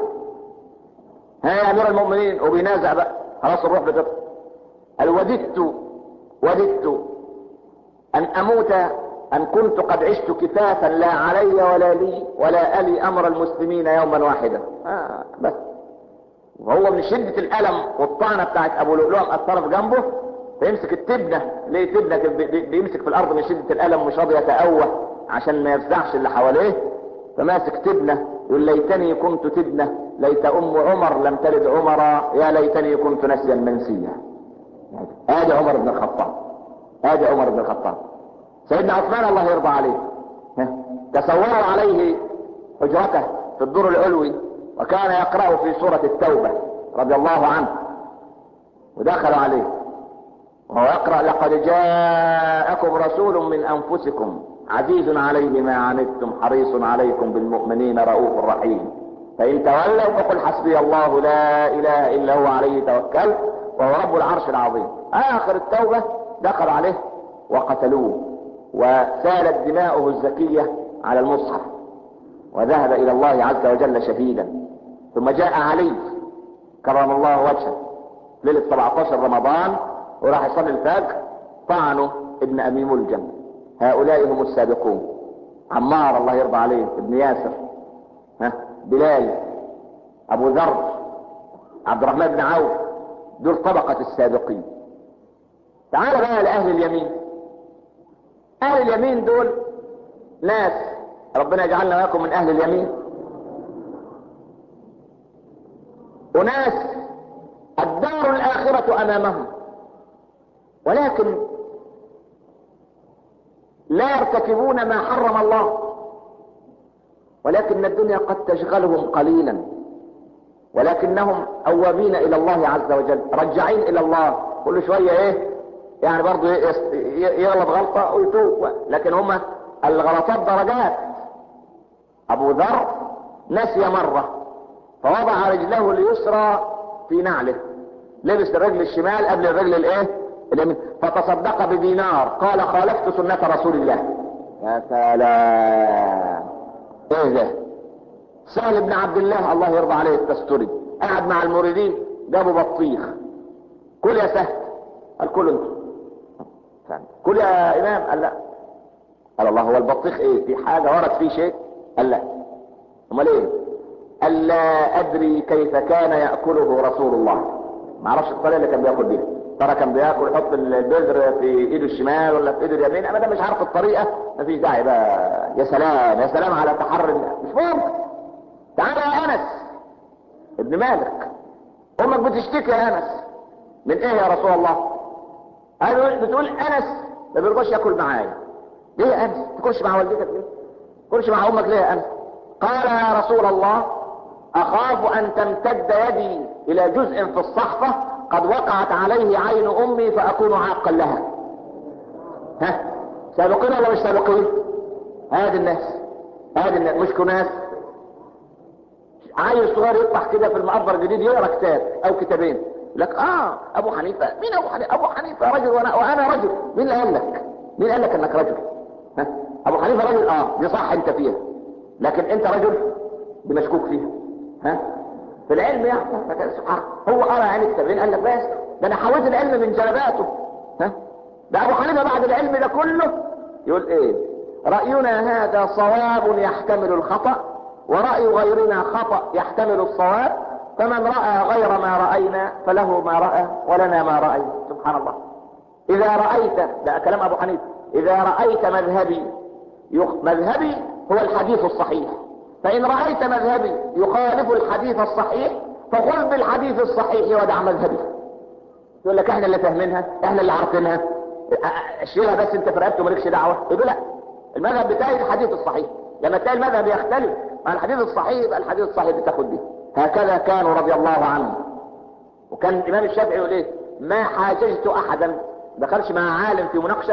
ها يا امير المؤمنين وبينازع بقى خلاص الروح بتطلع قال وددت وددت ان اموت ان كنت قد عشت كفافا لا علي ولا لي ولا الي امر المسلمين يوما واحدا آه بس وهو من شدة الألم والطعنة بتاعت أبو لؤلؤة مأثرة في جنبه فيمسك التبنة ليه تبنة بي- بي- بيمسك في الأرض من شدة الألم مش راضي يتأوه عشان ما يفزعش اللي حواليه فماسك تبنة يقول ليتني كنت تبنة ليت أم عمر لم تلد عمر يا ليتني كنت نسيا منسيا ادي عمر بن الخطاب ادي عمر بن الخطاب سيدنا عثمان الله يرضى عليه ها؟ تصوروا عليه حجرته في الدور العلوي وكان يقرأ في سورة التوبة رضي الله عنه ودخلوا عليه وهو يقرأ لقد جاءكم رسول من أنفسكم عزيز عليه ما عنتم حريص عليكم بالمؤمنين رؤوف رحيم فإن تولوا فقل حسبي الله لا إله إلا هو عليه توكل وهو رب العرش العظيم آخر التوبة دخلوا عليه وقتلوه وسالت دماؤه الزكية على المصحف وذهب إلى الله عز وجل شهيدا ثم جاء علي كرم الله وجهه ليلة 17 رمضان وراح يصلي الفجر طعنوا ابن أبي ملجم هؤلاء هم السابقون عمار الله يرضى عليه ابن ياسر ها بلال ابو ذر عبد الرحمن بن عوف دول طبقة السابقين تعال بقى لأهل اليمين أهل اليمين دول ناس ربنا يجعلنا وياكم من أهل اليمين وناس الدار الآخرة أمامهم ولكن لا يرتكبون ما حرم الله ولكن الدنيا قد تشغلهم قليلا ولكنهم أوابين إلى الله عز وجل رجعين إلى الله كل شوية إيه يعني برضه يغلط غلطة ويتوب لكن هم الغلطات درجات أبو ذر نسي مرة فوضع رجله اليسرى في نعله لبس الرجل الشمال قبل الرجل الايه اليمين فتصدق بدينار قال خالفت سنة رسول الله يا سلام ايه ده سهل بن عبد الله الله يرضى عليه التستري قاعد مع المريدين جابوا بطيخ كل يا سهل قال كل انت كل يا امام قال لا قال الله هو البطيخ ايه في حاجة ورد فيه شيء قال لا امال ايه قال لا ادري كيف كان يأكله رسول الله ما اعرفش الطريقة اللي كان بياكل بيها ترى كان بياكل يحط البذر في ايده الشمال ولا في ايده اليمين ابدا مش عارف الطريقة مفيش داعي بقى يا سلام يا سلام على تحرر مش ممكن تعالى يا انس ابن مالك امك بتشتكي يا انس من ايه يا رسول الله قالوا بتقول انس ما بيرضاش ياكل معايا ليه يا انس تاكلش مع والدتك ليه تاكلش مع امك ليه يا انس قال يا رسول الله اخاف ان تمتد يدي الى جزء في الصحفة قد وقعت عليه عين امي فاكون عاقا لها ها سابقين ولا مش سابقين هذه الناس هذه الناس مش كناس عيل صغير يطلع كده في المقبر الجديد يقرا كتاب او كتابين لك اه ابو حنيفه مين ابو حنيفه ابو حنيفه رجل وانا وانا رجل مين اللي قال لك مين قال لك انك رجل ها ابو حنيفه رجل اه دي صح انت فيها لكن انت رجل دي مشكوك فيها ها في العلم يعني سبحان هو قرا يعني كتابين قال لك بس ده انا حاولت العلم من جلباته ها ده ابو حنيفه بعد العلم ده كله يقول ايه راينا هذا صواب يحتمل الخطأ ورأي غيرنا خطأ يحتمل الصواب فمن رأى غير ما رأينا فله ما رأى ولنا ما رأينا سبحان الله إذا رأيت ده كلام أبو حنيفة إذا رأيت مذهبي يخ... مذهبي هو الحديث الصحيح فإن رأيت مذهبي يخالف الحديث الصحيح فخذ بالحديث الصحيح ودع مذهبي يقول لك احنا اللي فاهمينها احنا اللي عارفينها اشيلها بس انت في رقبته مالكش دعوه يقول لا المذهب بتاعي الحديث الصحيح لما تلاقي المذهب يختلف مع الحديث الصحيح يبقى الحديث الصحيح بتاخد به هكذا كانوا رضي الله عنهم وكان الامام الشافعي يقول ايه ما حاججت احدا دخلش مع عالم في مناقشه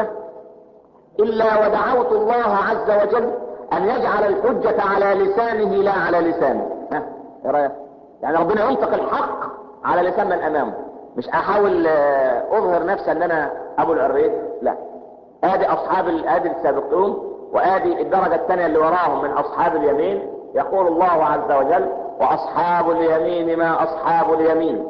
الا ودعوت الله عز وجل ان يجعل الحجة على لسانه لا على لسانه ها ايه رايك يعني ربنا ينطق الحق على لسان من امامه مش احاول اظهر نفسي ان انا ابو العريس لا ادي اصحاب ادي السابقون وادي الدرجة الثانية اللي وراهم من اصحاب اليمين يقول الله عز وجل واصحاب اليمين ما اصحاب اليمين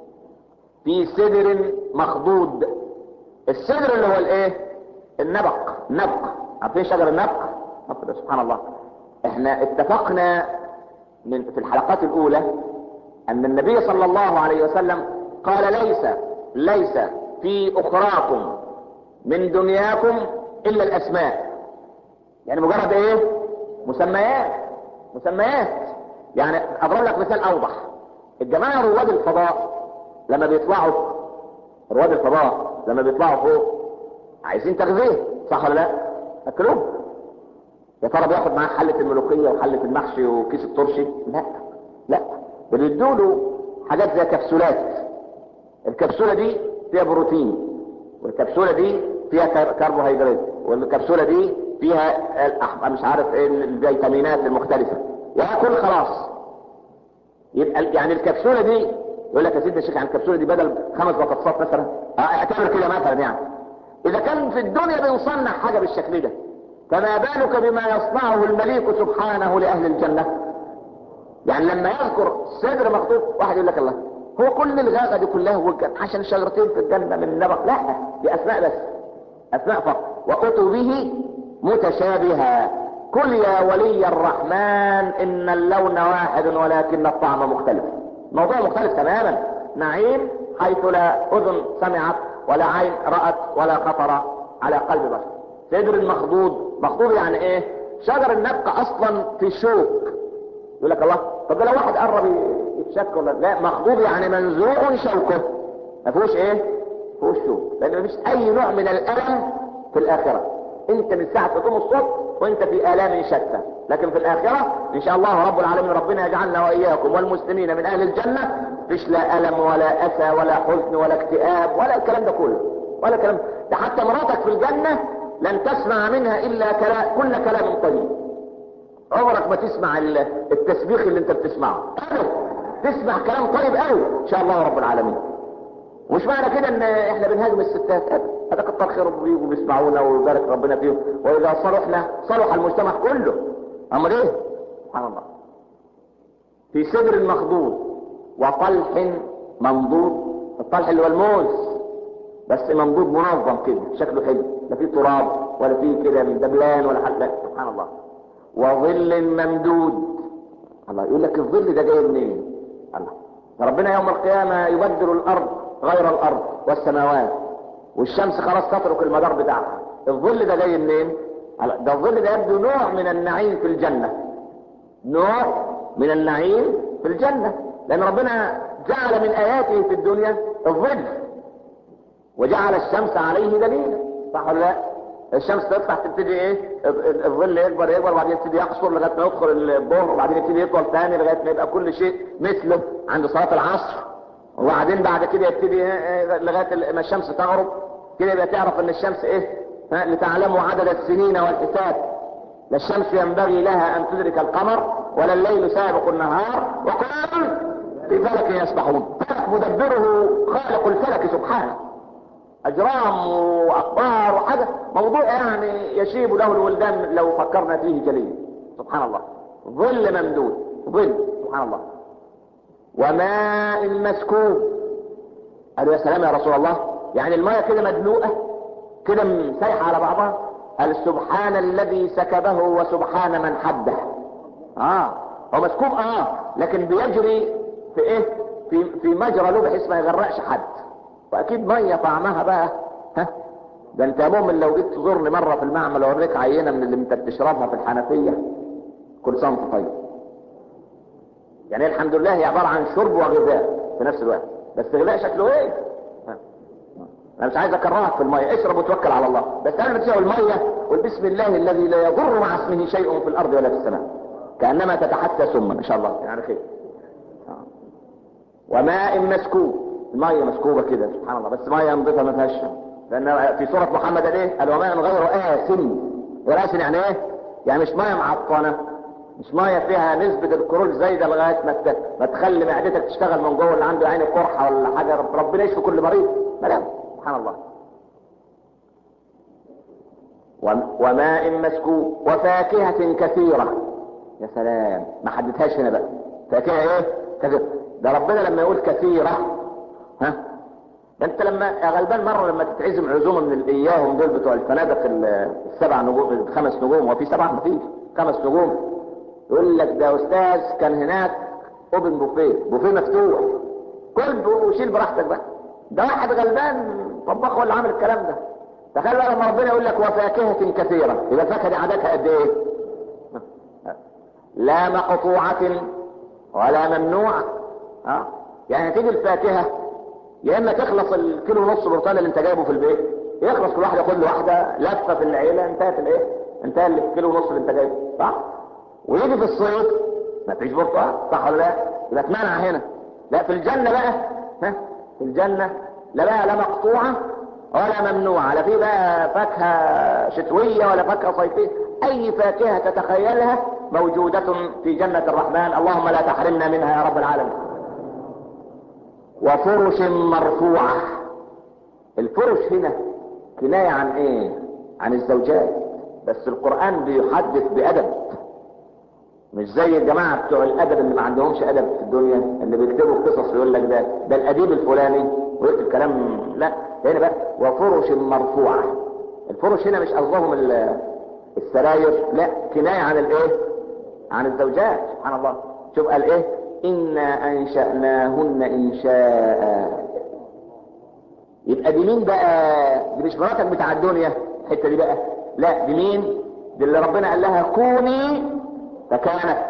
في سدر مخضود السدر اللي هو الايه النبق نبق عارفين شجر النبق سبحان الله احنا اتفقنا من في الحلقات الاولى ان النبي صلى الله عليه وسلم قال ليس ليس في اخراكم من دنياكم الا الاسماء يعني مجرد ايه مسميات مسميات يعني اضرب لك مثال اوضح الجماعة رواد الفضاء لما بيطلعوا رواد الفضاء لما بيطلعوا فوق عايزين تغذية صح ولا لا اكلوه يا ترى بياخد معاه حلة الملوخية وحلة المحشي وكيس الترشي لا لا بيدوا له حاجات زي كبسولات الكبسولة دي فيها بروتين والكبسولة دي فيها كربوهيدرات والكبسولة دي فيها مش عارف ايه الفيتامينات المختلفة ياكل خلاص يبقى يعني الكبسولة دي يقول لك يا سيدي الشيخ يعني الكبسولة دي بدل خمس بطاطسات مثلا اعتبر كده مثلا يعني اذا كان في الدنيا بنصنع حاجة بالشكل ده فما بالك بما يصنعه المليك سبحانه لأهل الجنة يعني لما يذكر صدر مخطوط واحد يقول لك الله هو كل الغاغة دي كلها وجد عشان شجرتين في الجنة من النبق لا دي أسماء بس أسماء فقط وأتوا به متشابها كل يا ولي الرحمن ان اللون واحد ولكن الطعم مختلف موضوع مختلف تماما نعيم حيث لا اذن سمعت ولا عين رأت ولا خطر على قلب بشر سدر مخضوض مخضوض يعني ايه شجر النبقى اصلا في شوك يقول لك الله طب ده لو واحد قرب يتشك ولا لا مخضوض يعني منزوع شوكه ما فيهوش ايه فيهوش شوك لان مفيش اي نوع من الالم في الاخره انت من ساعه تقوم الصبح وانت في الام شتى لكن في الاخره ان شاء الله رب العالمين ربنا يجعلنا واياكم والمسلمين من اهل الجنه مفيش لا الم ولا اسى ولا حزن ولا اكتئاب ولا الكلام ده كله ولا كلام ده حتى مراتك في الجنه لن تسمع منها الا كلام كل كلام طيب عمرك ما تسمع التسبيح اللي انت بتسمعه ابدا تسمع كلام طيب قوي ان شاء الله رب العالمين ومش معنى كده ان احنا بنهاجم الستات ابدا هذا كتر خيرهم بيجوا بيسمعونا ويبارك ربنا فيهم واذا صلحنا صلح المجتمع كله اما ايه سبحان الله في سدر مخضوض وطلح منضود الطلح اللي هو الموز بس منضود منظم كده شكله حلو لا فيه تراب ولا فيه كده دبلان ولا حاجه سبحان الله وظل ممدود الله يقول لك الظل ده جاي منين الله ربنا يوم القيامة يبدل الأرض غير الأرض والسماوات والشمس خلاص تترك المدار بتاعها الظل ده جاي منين ده الظل ده يبدو نوع من النعيم في الجنة نوع من النعيم في الجنة لأن ربنا جعل من آياته في الدنيا الظل وجعل الشمس عليه دليلا صح ولا لا الشمس تطلع تبتدي ايه الظل يكبر يكبر وبعدين يبتدي يقصر لغايه ما يدخل الظهر وبعدين يبتدي يطول ثاني لغايه ما يبقى كل شيء مثله عند صلاه العصر وبعدين بعد كده يبتدي لغايه ما الشمس تغرب كده يبقى تعرف ان الشمس ايه ها لتعلموا عدد السنين والحساب لا الشمس ينبغي لها ان تدرك القمر ولا الليل سابق النهار وكل في فلك يسبحون فلك مدبره خالق الفلك سبحانه اجرام واخبار وحاجه موضوع يعني يشيب له الولدان لو فكرنا فيه جليا سبحان الله ظل ممدود ظل سبحان الله وماء مسكوب قالوا يا سلام يا رسول الله يعني الماء كده مدلوقه كده سايحه على بعضها قال سبحان الذي سكبه وسبحان من حده اه هو مسكوب اه لكن بيجري في ايه في في مجرى له بحيث ما يغرقش حد واكيد ميه طعمها بقى ها ده انت يا مؤمن لو جيت تزورني مره في المعمل واوريك عينه من اللي انت بتشربها في الحنفيه كل سنه وانت طيب يعني الحمد لله هي عباره عن شرب وغذاء في نفس الوقت بس غذاء شكله ايه ها. انا مش عايز اكرهك في الميه اشرب وتوكل على الله بس انا بتساوي الميه قول بسم الله الذي لا يضر مع اسمه شيء في الارض ولا في السماء كانما تتحسى سما ان شاء الله يعني خير وماء مسكوب المية مسكوبة كده سبحان الله بس مية نظيفة ما فيهاش لأن في سورة محمد ايه قال وماء غير آسن والآسن يعني ايه؟ يعني مش مية معطنة مش مية فيها نسبة الكرول زايدة لغاية ما ما تخلي معدتك تشتغل من جوه اللي عنده عين قرحة ولا حاجة ربنا يشفي كل مريض لا سبحان الله وماء مسكوب وفاكهة كثيرة يا سلام ما حددهاش هنا بقى فاكهة ايه؟ كثيرة ده ربنا لما يقول كثيرة ها ده انت لما يا غلبان مره لما تتعزم عزومه من الاياهم دول بتوع الفنادق السبع نجوم الخمس نجوم وفي سبعه مفيش خمس نجوم يقول لك ده استاذ كان هناك اوبن بوفيه بوفيه مفتوح كل وشيل براحتك بقى ده واحد غلبان طباخ ولا عامل الكلام ده تخيل بقى لما ربنا يقول لك وفاكهه كثيره يبقى الفاكهه دي عددها قد ايه؟ لا مقطوعه ولا ممنوعه ها يعني تيجي الفاكهه يا اما تخلص الكيلو ونص برتقال اللي انت جايبه في البيت يخلص كل واحد ياخد له واحده لفه في العيله انتهت الايه؟ انتهى الكيلو ونص اللي انت جايبه صح؟ ويجي في الصيف ما فيش برتقال صح ولا لا؟ يبقى اتمنع هنا لا في الجنه بقى ها في الجنه لا بقى لا مقطوعه ولا ممنوعه لا في بقى فاكهه شتويه ولا فاكهه صيفيه اي فاكهه تتخيلها موجوده في جنه الرحمن اللهم لا تحرمنا منها يا رب العالمين وفرش مرفوعة الفرش هنا كناية عن ايه عن الزوجات بس القرآن بيحدث بأدب مش زي الجماعة بتوع الأدب اللي ما عندهمش أدب في الدنيا اللي بيكتبوا قصص يقول لك ده ده الأديب الفلاني ويكتب كلام لا هنا بقى وفرش مرفوعة الفرش هنا مش قصدهم ال- السراير لا كناية عن الايه عن الزوجات سبحان الله شوف قال ايه انا انشأناهن انشاء يبقى دي مين بقى دي مش مراتك بتاع الدنيا الحته دي بقى لا دي مين دي اللي ربنا قال لها كوني فكانت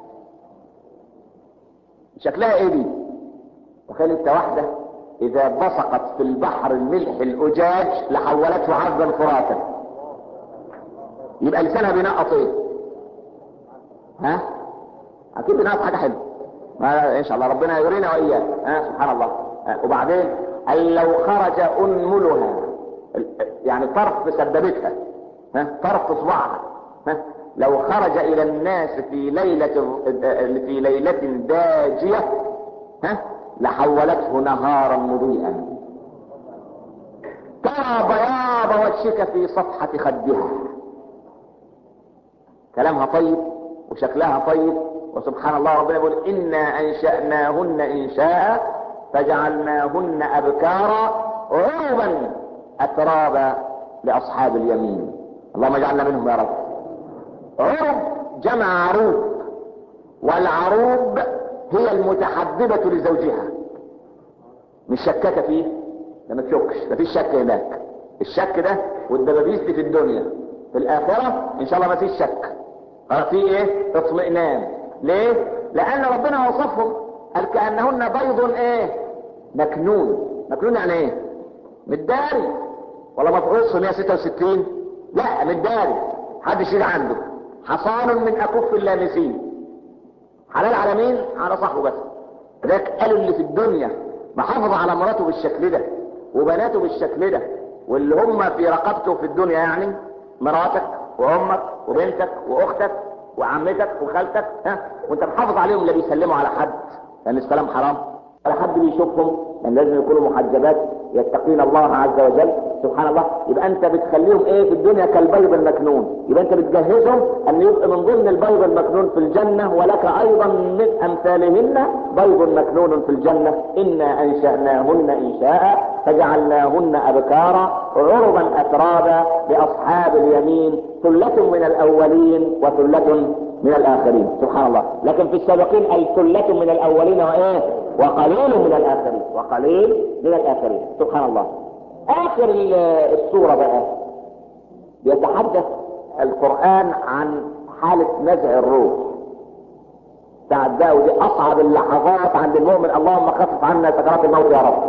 شكلها ايه دي تخيل انت واحده اذا بصقت في البحر الملح الاجاج لحولته عذبا فراتا يبقى لسانها بينقط ايه ها اكيد بينقط حاجه حلوه ما ان شاء الله ربنا يورينا واياك ها سبحان الله ها وبعدين قال لو خرج انملها يعني طرف سببتها ها طرف اصبعها ها لو خرج الى الناس في ليلة في ليلة داجية ها لحولته نهارا مضيئا ترى بياض وجهك في صفحة خدها كلامها طيب وشكلها طيب وسبحان الله ربنا يقول إنا أنشأناهن إنشاء فجعلناهن أبكارا عربا أترابا لأصحاب اليمين اللهم اجعلنا منهم يا رب عرب جمع عروب والعروب هي المتحببة لزوجها مش شكاكة فيه ده ما تشكش مفيش شك هناك الشك ده والدبابيس دي في الدنيا في الآخرة إن شاء الله ما فيش شك قال في إيه اطمئنان ليه لأن ربنا وصفهم قال كأنهن بيض إيه مكنون مكنون يعني إيه متداري ولا مفعوص 166 لا متداري حد يشيل عنده حصان من أكف اللامسين حلال على مين على صاحبه بس ذاك قالوا اللي في الدنيا محافظ على مراته بالشكل ده وبناته بالشكل ده واللي هم في رقبته في الدنيا يعني مراتك وامك وبنتك واختك وعمتك وخالتك ها وانت محافظ عليهم لا بيسلموا على حد لان السلام حرام ولا حد بيشوفهم لان لازم يكونوا محجبات يتقين الله عز وجل سبحان الله يبقى انت بتخليهم ايه في الدنيا كالبيض المكنون يبقى انت بتجهزهم ان يبقى من ضمن البيض المكنون في الجنة ولك ايضا من امثالهن بيض مكنون في الجنة انا انشأناهن انشاء فجعلناهن ابكارا عربا اترابا لاصحاب اليمين ثلة من الاولين وثلة من الاخرين سبحان الله لكن في السابقين اي ثلة من الاولين وايه وقليل من الاخرين وقليل من الاخرين سبحان الله اخر السورة بقى يتحدث القرآن عن حالة نزع الروح ساعة بقى ودي اصعب اللحظات عند المؤمن اللهم خفف عنا سكرات الموت يا رب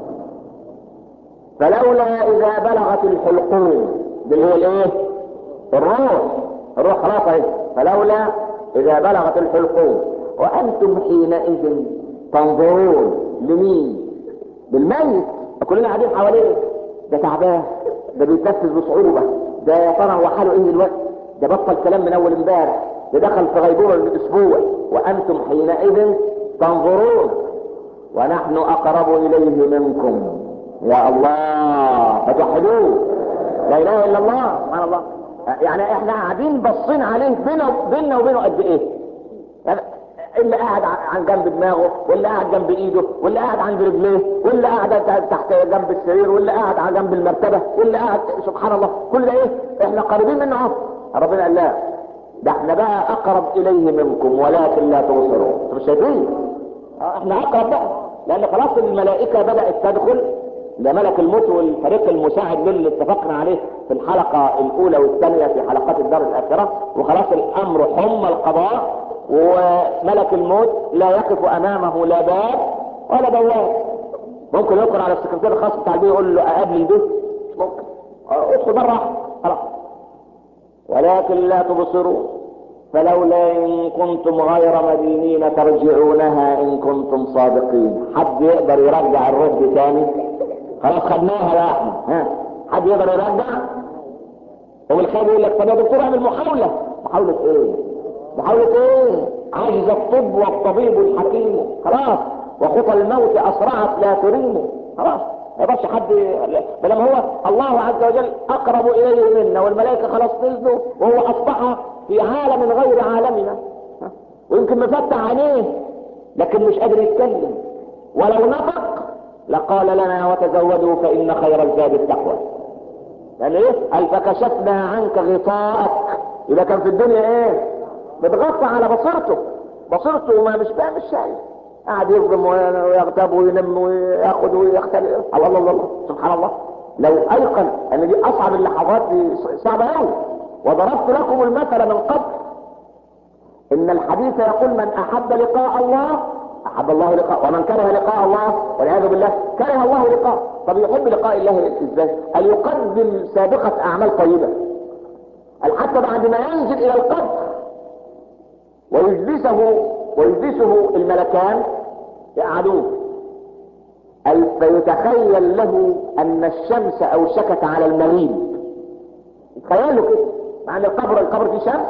فلولا اذا بلغت الحلقوم دي اللي هي الايه الروح الروح خلاص اهي فلولا اذا بلغت الحلقوم وانتم حينئذ تنظرون لمين بالميت كلنا قاعدين حواليه ده تعبان ده بيتنفس بصعوبة ده يا ترى هو حاله ايه دلوقتي ده بطل كلام من اول امبارح ده دخل في غيبوبة من اسبوع وانتم حينئذ تنظرون ونحن اقرب اليه منكم يا الله فتوحدوه لا اله الا الله سبحان الله يعني احنا قاعدين باصين عليه بينا بيننا وبينه قد ايه يعني اللي قاعد عن جنب دماغه واللي قاعد جنب ايده واللي قاعد عند رجليه واللي قاعد تحت جنب السرير واللي قاعد على جنب المرتبه واللي قاعد سبحان الله كل ده ايه احنا قريبين منه اهو ربنا قال لا ده احنا بقى اقرب اليه منكم ولكن لا تبصرون انتوا مش شايفين اه احنا اقرب بقى لان خلاص الملائكه بدات تدخل ده ملك الموت والفريق المساعد اللي اتفقنا عليه في الحلقه الاولى والثانيه في حلقات الدار الاخره وخلاص الامر حم القضاء وملك الموت لا يقف امامه لا باب ولا بواب ممكن يدخل على السكرتير الخاص بتاع البيت يقول له اقابل البيت ممكن ادخل مره واحده خلاص ولكن لا تبصرون فلولا ان كنتم غير مدينين ترجعونها ان كنتم صادقين حد يقدر يرجع الروح دي تاني خلاص خدناها يا احمد ها حد يقدر يرجع وبالخير يقول لك طب يا دكتور اعمل محاوله محاوله ايه محاولة ايه عجز الطب والطبيب الحكيم خلاص وخطى الموت اسرعت لا تريم خلاص ما يقدرش حد بينما هو الله عز وجل اقرب اليه منا والملائكه خلاص نزلوا وهو اصبح في عالم غير عالمنا ويمكن مفتح عينيه لكن مش قادر يتكلم ولو نطق لقال لنا وتزودوا فان خير الزاد التقوى يعني ايه قال فكشفنا عنك غطاءك يبقى كان في الدنيا ايه متغطى على بصيرته بصيرته ما مش فاهم مش شايف قاعد يظلم ويغتاب وينم وياخذ ويختلف الله الله الله سبحان الله لو ايقن ان دي اصعب اللحظات دي صعبه قوي وضربت لكم المثل من قبل ان الحديث يقول من احب لقاء الله احب الله لقاء ومن كره لقاء الله والعياذ بالله كره الله لقاء طب يحب لقاء الله ازاي ان يقدم سابقه اعمال طيبه قال حتى بعد ما ينزل الى القبر ويجلسه ويجلسه الملكان يقعدوه أي فيتخيل له أن الشمس أوشكت على المغيب تخيل له كده مع أن القبر القبر فيه شمس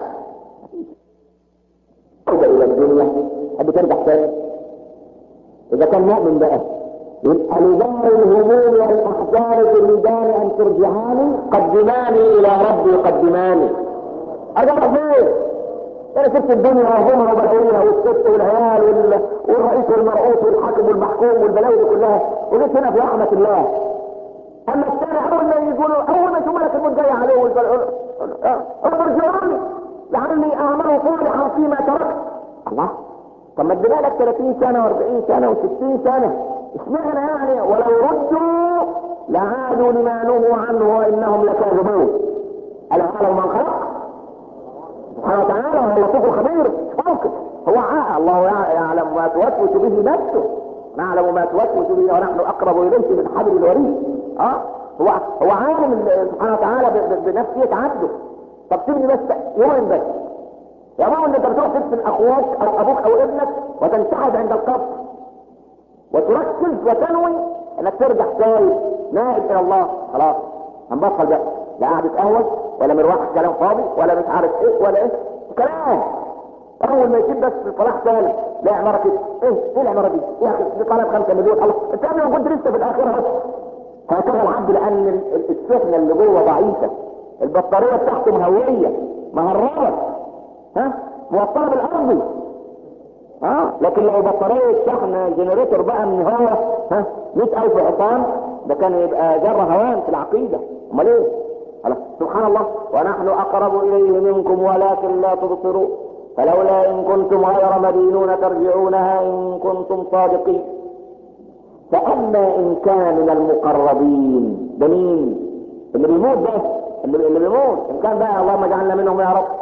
ترجع إلى الدنيا تحب ترجع تاني إذا كان مؤمن بقى يبقى لدار الهموم والأحزان في الميدان أن ترجعاني قدماني إلى ربي قدماني أرجع فين؟ انا سبت الدنيا وهمها وبلاويها والست والعيال وال... والرئيس والمرؤوس والحاكم والمحكوم والبلاوي دي كلها وجيت هنا في رحمه الله اما الثاني اول ما يقولوا اول ما يشوفوا لك الموت جاي عليه ارجعوني لعلي اعمل صالحا فيما تركت الله طب ما ادينا لك 30 سنه و40 سنه و60 سنه اشمعنى يعني ولو ردوا لعادوا لما نهوا عنه وانهم لكاذبون الا يعلم من خلق سبحانه وتعالى هو اللطيف الخبير ممكن هو عاء الله يعلم ما توسوس به نفسه نعلم ما توسوس به ونحن اقرب اليه من حبل الوريد اه هو هو عالم سبحانه وتعالى بنفسيه عبده طب سيبني بس يومين بس يا ماما انت بتروح تدفن اخوك او ابوك او ابنك وتنتحد عند القبر وتركز وتنوي انك ترجع تايب نائب الى الله خلاص هنبطل بقى لا قعدة قهوة ولا مروح كلام فاضي ولا مش عارف ايه ولا ايه كلام اول ما يجيب بس صلاح ثالث لا عمارة كده ايه ايه العمارة دي ايه اخي دي طالب 5 مليون الله انت قبل ما كنت لسه في الاخرة بس هكذا العبد لان السخنة اللي جوه ضعيفة البطارية بتاعته مهوية مهربة ها موصلة بالارض اه لكن لو بطارية شحن جنريتور بقى من هو ها 100000 حصان ده كان يبقى جرى هوان في العقيدة امال ايه سبحان الله ونحن اقرب اليه منكم ولكن لا تبصرون فلولا ان كنتم غير مدينون ترجعونها ان كنتم صادقين فاما ان كان من المقربين ده مين اللي بيموت ده اللي, اللي بيموت ان كان بقى اللهم اجعلنا منهم يا رب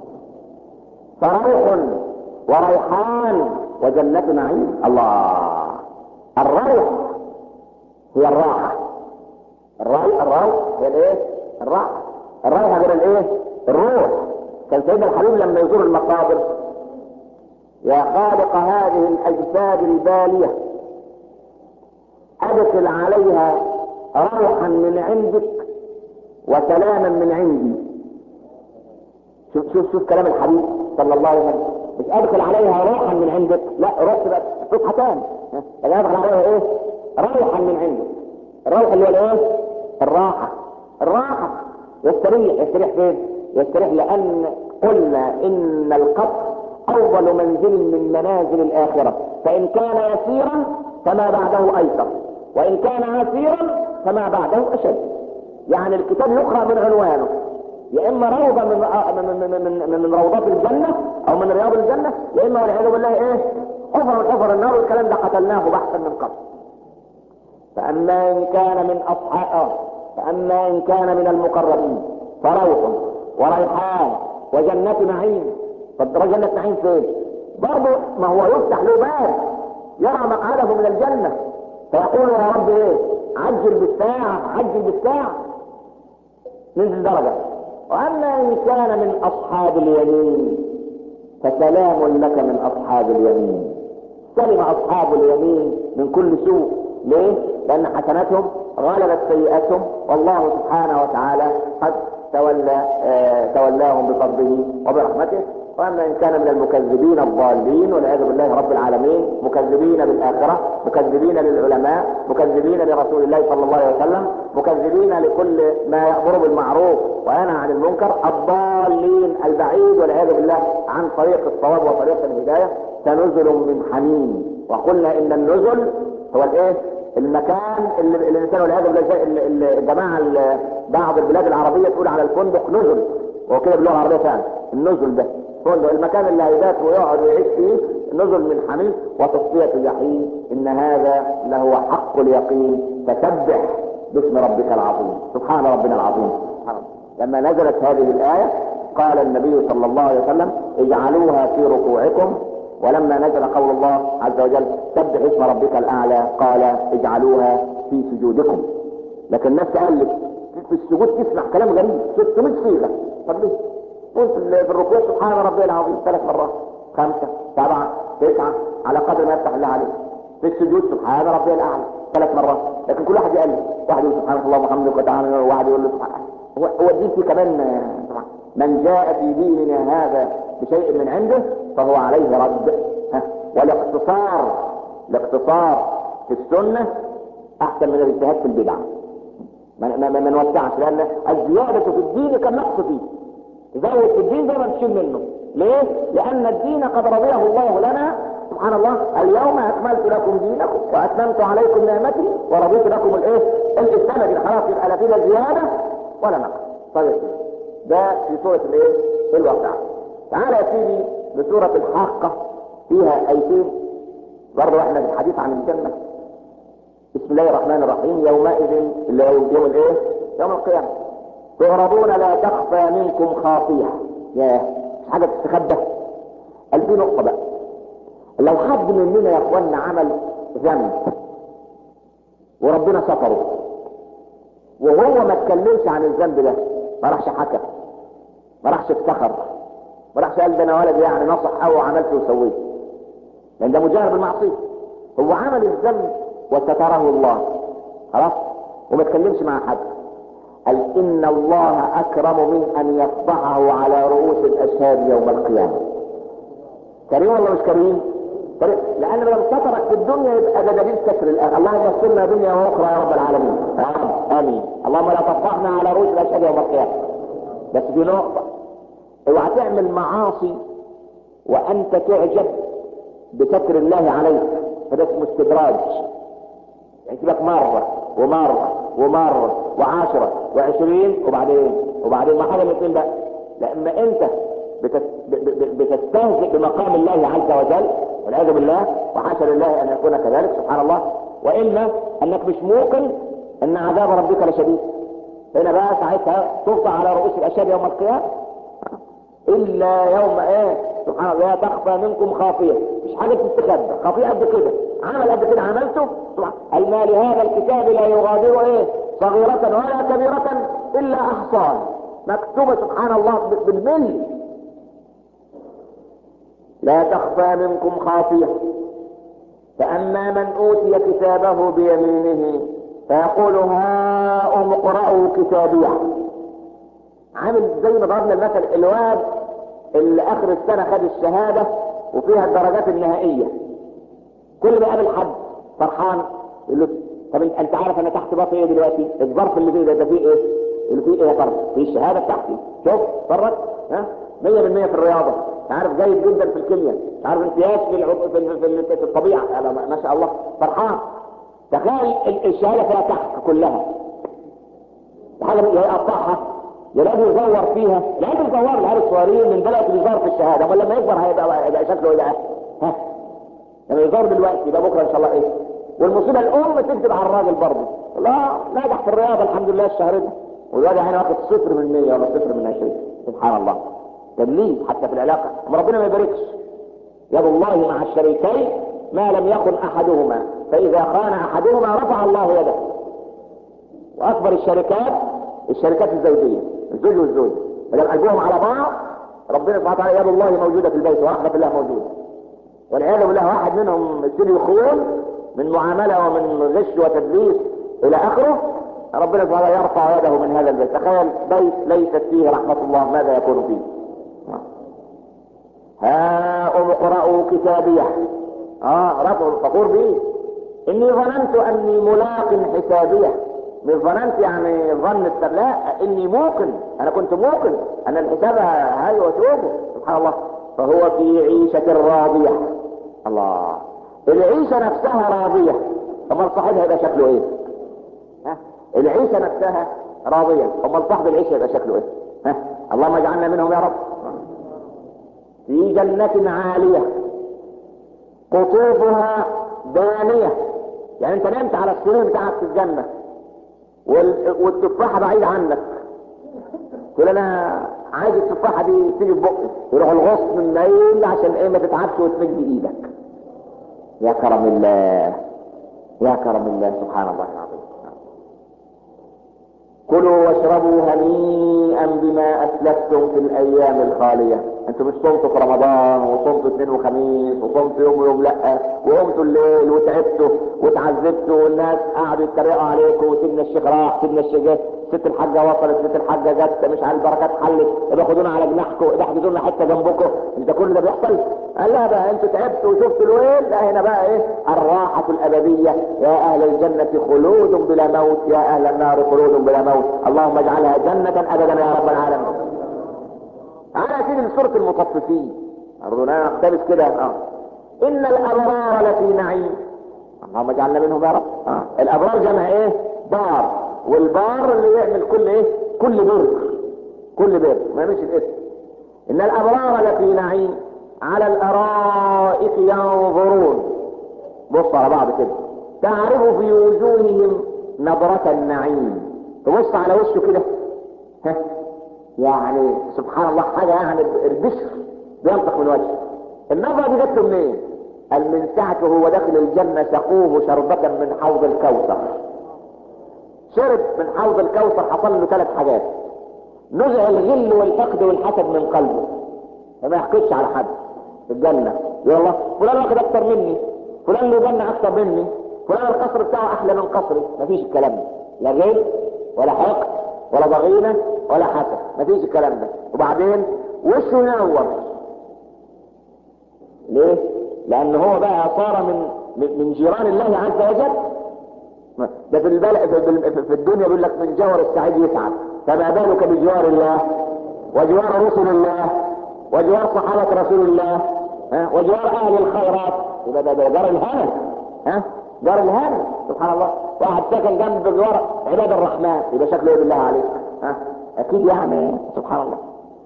فروح وريحان وجنة نعيم الله الروح هي الراحة الروح الروح هي الايه الراحة الراحة غير الايه الروح كان سيدنا الحبيب لما يزور المقابر يا خالق هذه الاجساد البالية ادخل عليها روحا من عندك وسلاما من عندي شوف شوف شوف كلام الحبيب صلى الله عليه وسلم مش ادخل عليها روحا من عندك لا روح تبقى فتحتان لكن ادخل عليها ايه روحا من عندك الروح اللي هو الايه الراحة الراحة يستريح يستريح فين يستريح لان قلنا ان القبر افضل منزل من منازل الاخرة فان كان يسيرا فما بعده ايسر وان كان عسيرا فما بعده اشد يعني الكتاب يقرأ من عنوانه يا اما روضة من من من من, من روضات الجنة او من رياض الجنة يا اما والعياذ بالله ايه حفر من حفر النار والكلام ده قتلناه بحثا من قبل فاما ان كان من اصحاب فاما ان كان من المقربين فروح وريحان وجنة نعيم طب جنة نعيم فين برضه ما هو يفتح له باب يرى مقعده من الجنة فيقول يا رب ايه عجل بالساعة عجل بالساعة ننزل درجة واما ان كان من اصحاب اليمين فسلام لك من اصحاب اليمين سلم اصحاب اليمين من كل سوء ليه لان حسناتهم غلبت سيئاتهم والله سبحانه وتعالى قد تولى آه تولاهم بفضله وبرحمته واما ان كان من المكذبين الضالين والعياذ بالله رب العالمين مكذبين بالاخره مكذبين للعلماء مكذبين لرسول الله صلى الله عليه وسلم مكذبين لكل ما يامر بالمعروف وينهى عن المنكر الضالين البعيد والعياذ بالله عن طريق الصواب وطريق الهدايه فنزل من حميم وقلنا ان النزل هو الايه المكان اللي اللي الانسان والعياذ بالله زي ال- ال- الجماعه ال- بعض البلاد العربيه تقول على الفندق نزل وهو كده باللغه العربيه فعلا النزل ده فندق المكان اللي هيبات ويقعد ويعيش فيه نزل من حميم وتصفيه الجحيم ان هذا لهو حق اليقين فسبح باسم ربك العظيم سبحان ربنا العظيم سبحان الله. لما نزلت هذه الايه قال النبي صلى الله عليه وسلم اجعلوها في ركوعكم ولما نزل قول الله عز وجل سبح اسم ربك الاعلى قال اجعلوها في سجودكم لكن الناس تألف في السجود تسمع كلام غريب 600 صيغه طب ليه؟ قلت في الركوع سبحان ربي العظيم ثلاث مرات خمسه سبعه تسعه على قدر ما يفتح الله عليه في السجود سبحان ربي الاعلى ثلاث مرات لكن كل واحد يألف واحد يقول سبحانك اللهم وبحمدك وتعالى وواحد يقول له سبحان هو هو الدين فيه كمان آه، سبحان. من جاء في ديننا هذا بشيء من عنده فهو عليه رد ها. والاقتصار الاقتصار في السنه احسن من الاجتهاد في البدعه ما ما ما ما نوسعش لان الزياده في الدين كالنقص فيه تزود في الدين زي ما تشيل منه ليه؟ لان الدين قد رضيه الله لنا سبحان الله اليوم اكملت لكم دينكم واتممت عليكم نعمتي ورضيت لكم الايه؟ الاسلام دي خلاص يبقى لا فينا زياده ولا نقص طيب ده في سوره الايه؟ الواقعه تعالى يا سيدي لسوره الحاقه فيها ايتين برضه احنا في الحديث عن الجنه بسم الله الرحمن الرحيم يومئذ اللي هو يوم الايه؟ يوم القيامه تعرضون لا تخفى منكم خافيه ياه مش حاجه تستخبى قال في نقطه بقى لو حد مننا يا اخوانا عمل ذنب وربنا ستره وهو ما اتكلمش عن الذنب ده ما راحش حكى ما راحش افتخر ما راحش قال ده انا ولد يعني نصح او عملت وسويت لان ده مجرد بالمعصيه هو عمل الذنب وستره الله خلاص وما اتكلمش مع حد قال ان الله اكرم من ان يفضحه على رؤوس الاشهاد يوم القيامه كريم ولا مش كريم كريم لان لو سترك في الدنيا يبقى ده دليل ستر الان اللهم استرنا دنيا واخرى يا رب العالمين آمين. امين اللهم لا تفضحنا على رؤوس الاشهاد يوم القيامه بس في نقطه اوعى تعمل معاصي وانت تعجب بستر الله عليك فده اسمه استدراج يعني لك مرة ومرة ومرة وعشرة وعشرين وبعدين وبعدين ما حاجة من الاثنين بقى لأما أنت بتس- ب- ب- بتستهزئ بمقام الله عز وجل والعياذ بالله وحاشا لله أن يكون كذلك سبحان الله وإلا أنك مش موقن أن عذاب ربك لشديد هنا بقى ساعتها تفضى على رؤوس الأشهاد يوم القيامة الا يوم ايه سبحان الله لا تخفى منكم خافيه مش حاجه تستخبى خافيه قد كده عمل قد كده عملته سبحان قال ما لهذا الكتاب لا يغادر ايه صغيرة ولا كبيرة الا احصاها مكتوبة سبحان الله ب- بالملي لا تخفى منكم خافية فأما من أوتي كتابه بيمينه فيقول هاؤم اقرأوا كتابيه عامل زي ما ضربنا المثل الواد اللي اخر السنه خد الشهاده وفيها الدرجات النهائيه كل ما يقابل حد فرحان يقول له طب انت انت عارف انا تحت باطي ايه دلوقتي الظرف اللي فيه ده ده فيه ايه اللي فيه ايه يا ترى فيه الشهاده بتاعتي شوف اتفرج ها 100% في الرياضه انت عارف جيد جدا في الكيمياء انت عارف امتياز في العض... في, ال- في, ال- في الطبيعه أنا ما ما شاء الله فرحان تخيل ال- الشهاده فيها تحت كلها حاجه يا يقطعها يا لا بيزور فيها لا بيزور العيال الصغيرين من دلوقتي بيزور في الشهاده امال لما يكبر هيبقى هيبقى شكله ايه بقى؟ ها لما يزور دلوقتي يبقى بكره ان شاء الله ايه؟ والمصيبه الام تكذب على الراجل برضه لا ناجح في الرياضه الحمد لله الشهر ده والواد هنا واخد صفر من 100 ولا صفر من 20 سبحان الله تدليل حتى في العلاقه اما ربنا ما يباركش يد الله مع الشريكين ما لم يكن احدهما فاذا خان احدهما رفع الله يده واكبر الشركات الشركات الزوجيه الزوج والزوج ما دام قلبهم على بعض ربنا سبحانه وتعالى يد الله موجوده في البيت ورحمه الله موجوده والعياذ بالله واحد منهم يصير يخون من معامله ومن غش وتدليس الى اخره ربنا سبحانه وتعالى يرفع يده من هذا البيت تخيل بيت ليست فيه رحمه الله ماذا يكون فيه هاؤم اقرأوا كتابيه اه رفع فخور به اني ظننت اني ملاق حسابيه مش ظننت يعني ظن الت- لا اني موقن انا كنت موقن ان الحساب هاي وشوفه سبحان الله فهو في عيشة راضية الله العيشة نفسها راضية امال صاحبها يبقى شكله ايه ها العيشه نفسها راضيه امال صاحب العيشه يبقى شكله ايه ها اللهم اجعلنا منهم يا رب في جنة عالية قطوفها دانية يعني انت نمت على السرير بتاعك في الجنة وال... والتفاحة بعيد عنك تقول انا عايز التفاحة دي تيجي في بقي يروح الغصن الليل عشان ايه ما تتعبش وتمد ايدك يا كرم الله يا كرم الله سبحان الله العظيم كلوا واشربوا هنيئا بما اسلفتم في الايام الخاليه انتوا مش صمتوا في رمضان وصمتوا اثنين وخميس وصمتوا يوم ويوم لا وقمتوا الليل وتعبتوا وتعذبتوا والناس قعدوا يتريقوا عليكم وسيدنا الشيخ راح سيدنا الشيخ جه ست الحاجه وصلت ست الحاجه جت مش على البركات حلت يبقى خدونا على جناحكم يبقى احجزوا لنا حته جنبكم مش ده كل ده بيحصل قال لا بقى انتوا تعبتوا وشفتوا الويل لا هنا بقى ايه الراحه الابديه يا اهل الجنه خلود بلا موت يا اهل النار خلود بلا موت اللهم اجعلها جنه ابدا يا رب العالمين تعالى سيدي لسورة المطففين أرضنا نقتبس كده اه إن الأبرار لفي نعيم اللهم اجعلنا منهم يا رب آه. الأبرار جمع إيه؟ بار والبار اللي يعمل كل إيه؟ كل بر كل بر ما يمشي الاسم إن الأبرار لفي نعيم على الأرائك ينظرون بص على بعض كده تعرف في وجوههم نظرة النعيم تبص على وشه كده ها يعني سبحان الله حاجة يعني البشر بينطق من وجهه النظرة دي جت له منين؟ قال من ساعة وهو داخل الجنة سقوه شربة من حوض الكوثر شرب من حوض الكوثر حصل له ثلاث حاجات نزع الغل والحقد والحسد من قلبه فما يحقدش على حد في الجنة يقول الله فلان واخد اكتر مني فلان له جنة اكتر مني فلان القصر بتاعه احلى من قصري مفيش الكلام ده لا غل ولا حقد ولا ضغينة ولا حسد مفيش الكلام ده وبعدين وشه ينور ليه لان هو بقى صار من من جيران الله عز وجل ده في البلد في الدنيا بيقول لك من جور السعيد يسعد فما بالك بجوار الله وجوار رسل الله وجوار صحابة رسول الله ها وجوار اهل الخيرات يبقى ده جار الهنا ها جار الهنا سبحان الله واحد ساكن جنب جوار عباد الرحمن يبقى شكله ايه بالله عليك ها اكيد يعني سبحان الله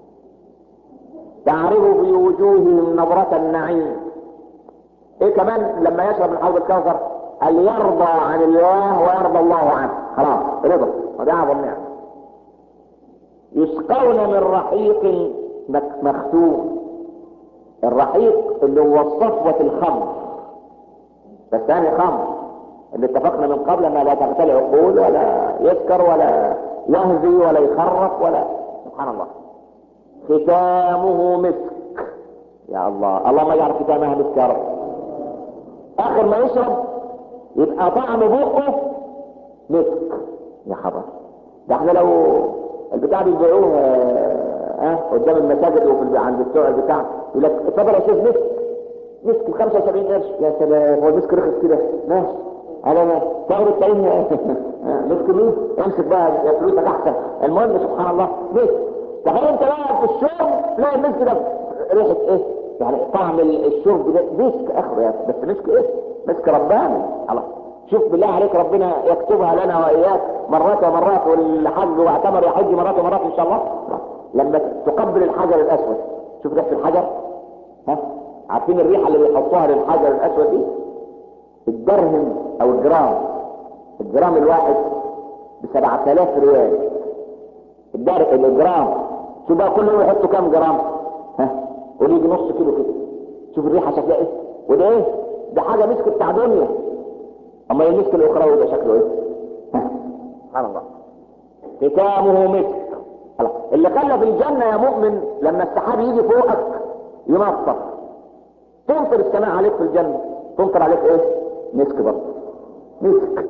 تعرف في وجوههم نظرة النعيم ايه كمان لما يشرب من حوض الكوثر قال يرضى عن الله ويرضى الله عنه خلاص رضا وده اعظم نعمه يسقون من رحيق مختوم الرحيق اللي هو صفوة الخمر بس ثاني خمر اللي اتفقنا من قبل ما لا تغتلي عقول ولا يسكر ولا يهزي ولا يخرف ولا سبحان الله ختامه مسك يا الله اللهم اجعل ختامها مسك يا رب اخر ما يشرب يبقى طعم بقه مسك يا خبر ده احنا لو البتاع بيبيعوه اه قدام المساجد وفي عند بتوع البتاع يقول لك اتفضل يا شيخ مسك مسك ب 75 قرش يا سلام هو المسك رخص كده ماشي على ما تاخد التاني مسك مين امسك بقى فلوسك احسن المهم سبحان الله مسك تخيل انت بقى في الشرب تلاقي المسك ده ريحه ايه يعني طعم الشرب ده مسك اخر يا بس مسك ايه مسك رباني الله شوف بالله عليك ربنا يكتبها لنا واياك مرات ومرات والحج واعتمر يحج مرات ومرات ان شاء الله لما تقبل الحجر الاسود شوف ريحه الحجر ها عارفين الريحه اللي بيحطوها للحجر الاسود دي الدرهم او الجرام الجرام الواحد ب 7000 ريال الدر الجرام شوف بقى كل يوم يحطوا كام جرام ها ونيجي نص كيلو كده شوف الريحه شكلها ايه وده ايه ده حاجه مسك بتاع دنيا اما المسك الاخرى يبقى شكله ايه سبحان الله ختامه مسك اللي خلى في الجنه يا مؤمن لما السحاب يجي فوقك ينطر تمطر السماء عليك في الجنه تمطر عليك ايه مسك برضه مسك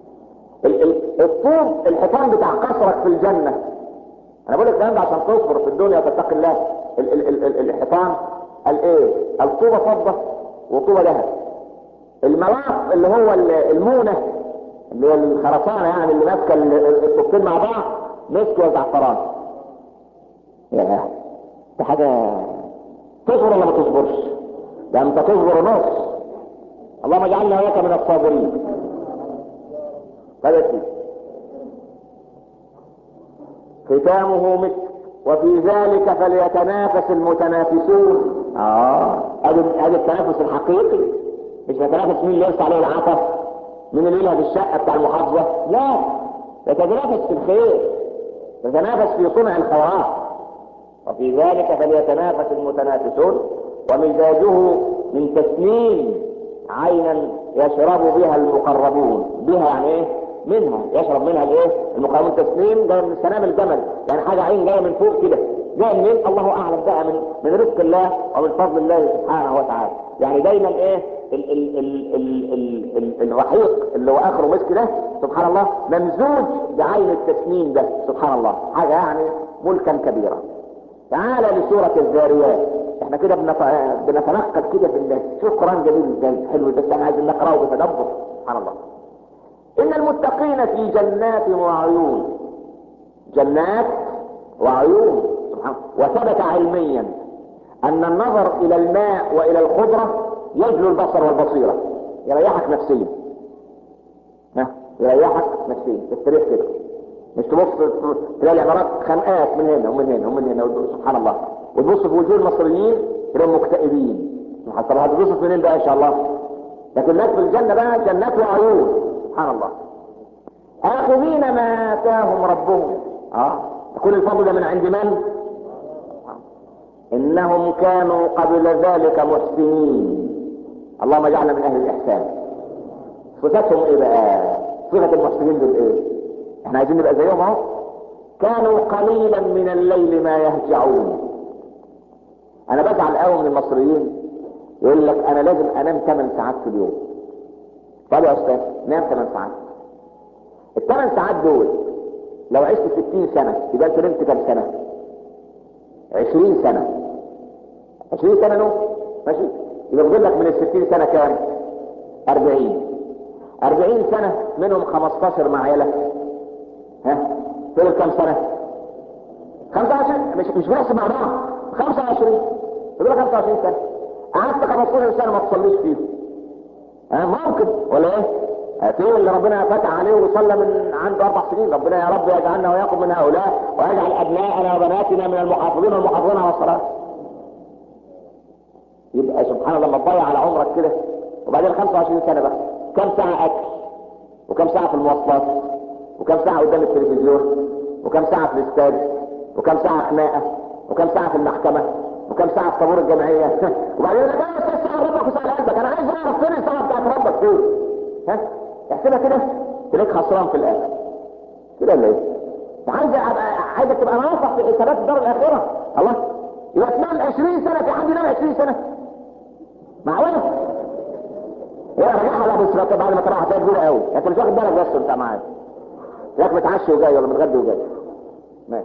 الطوب الحيطان بتاع قصرك في الجنة انا بقول لك الكلام ده عشان تصبر في الدنيا وتتقي الله ال ال ال ال الحيطان قال ايه الطوبة فضة وطوبة ذهب الملاط اللي هو المونة اللي هي الخرسانة يعني اللي ماسكة الطوبتين مع بعض مسك وزعفران يا ده حاجة تصبر ولا ما تصبرش ده انت تصبر نص اللهم اجعلنا وياك من الصابرين طيب يا سيدي ختامه مسك وفي ذلك فليتنافس المتنافسون اه ادي ادي التنافس الحقيقي مش نتنافس مين اللي يرسى عليه العطف مين اللي يلعب الشقه بتاع المحافظه لا يتنافس في الخير يتنافس في صنع الخيرات وفي ذلك فليتنافس المتنافسون ومزاجه من تسليم عينا يشرب بها المقربون بها يعني ايه منها يشرب منها الايه المقربون تسليم جاي من سلام الجمل يعني حاجه عين جايه من فوق كده جايه منين الله اعلم بقى من من رزق الله ومن فضل الله سبحانه وتعالى يعني دايما ايه ال ال ال ال ال ال الرحيق اللي هو اخره مسك ده سبحان الله ممزوج بعين التسنيم ده سبحان الله حاجه يعني ملكا كبيرا تعالى لسورة الذاريات احنا كده بنت- بنتنقل كده في الله شوف القرآن جميل ازاي حلو بس احنا عايزين نقرأه بتدبر سبحان الله ان المتقين في جنات وعيون جنات وعيون سبحان الله وثبت علميا ان النظر الى الماء والى الخضرة يجلو البصر والبصيرة يريحك نفسيا ها يريحك نفسيا تستريح كده مش تبص تلاقي العمارات خنقات من هنا ومن هنا ومن هنا سبحان الله وتبص في وجوه المصريين تلاقيهم مكتئبين طب هتبص منين بقى ان شاء الله لكن الناس في الجنه بقى جنات وعيون سبحان الله اخذين ما اتاهم ربهم اه كل الفضل ده من عند من انهم كانوا قبل ذلك محسنين اللهم اجعلنا من اهل الاحسان صفتهم ايه بقى صفه المحسنين دول ايه احنا عايزين نبقى زيهم اهو كانوا قليلا من الليل ما يهجعون انا بزعل قوي من المصريين يقول لك انا لازم انام 8 ساعات في اليوم طب يا استاذ نام 8 ساعات الثمان ساعات دول لو عشت 60 سنه يبقى انت نمت كام سنه 20 سنه 20 سنه نوم ماشي يبقى فاضل لك من ال 60 سنه كام 40 40 سنه منهم 15 مع عيالك ها فضل كام سنه 25 مش مش بنحسب مع بعض 25 فضل 25 سنه قعدت 15 سنه ما تصليش فيهم ها ممكن ولا ايه في اللي ربنا فتح عليه وصلى من عنده اربع سنين ربنا يا رب يجعلنا واياكم من هؤلاء ويجعل ابنائنا وبناتنا من المحافظين والمحافظين على الصلاه يبقى سبحان الله لما تضيع على عمرك كده وبعدين 25 سنه بقى كم ساعه اكل وكم ساعه في المواصلات وكم ساعه قدام التلفزيون وكم ساعه في الاستاد وكم ساعه خناقه وكم ساعه في المحكمه وكم ساعه في طابور الجمعيه وبعدين يقول لك ايه استاذ ساعه ربك وساعه قلبك انا عايز اعرف فين الساعه بتاعت ربك فين ها احسبها كده تلاقيك خسران في الاخر كده ولا ايه؟ عايز ابقى عايزك تبقى ناصح في حسابات الدار الاخره الله يبقى تنام 20 سنه في حد ينام 20 سنه معقوله؟ يا رجعها لا بس بعد ما تروح هتلاقي كبيره قوي انت مش واخد بالك بس انت معاك تلاقيك متعشي وجاي ولا متغدي وجاي ماشي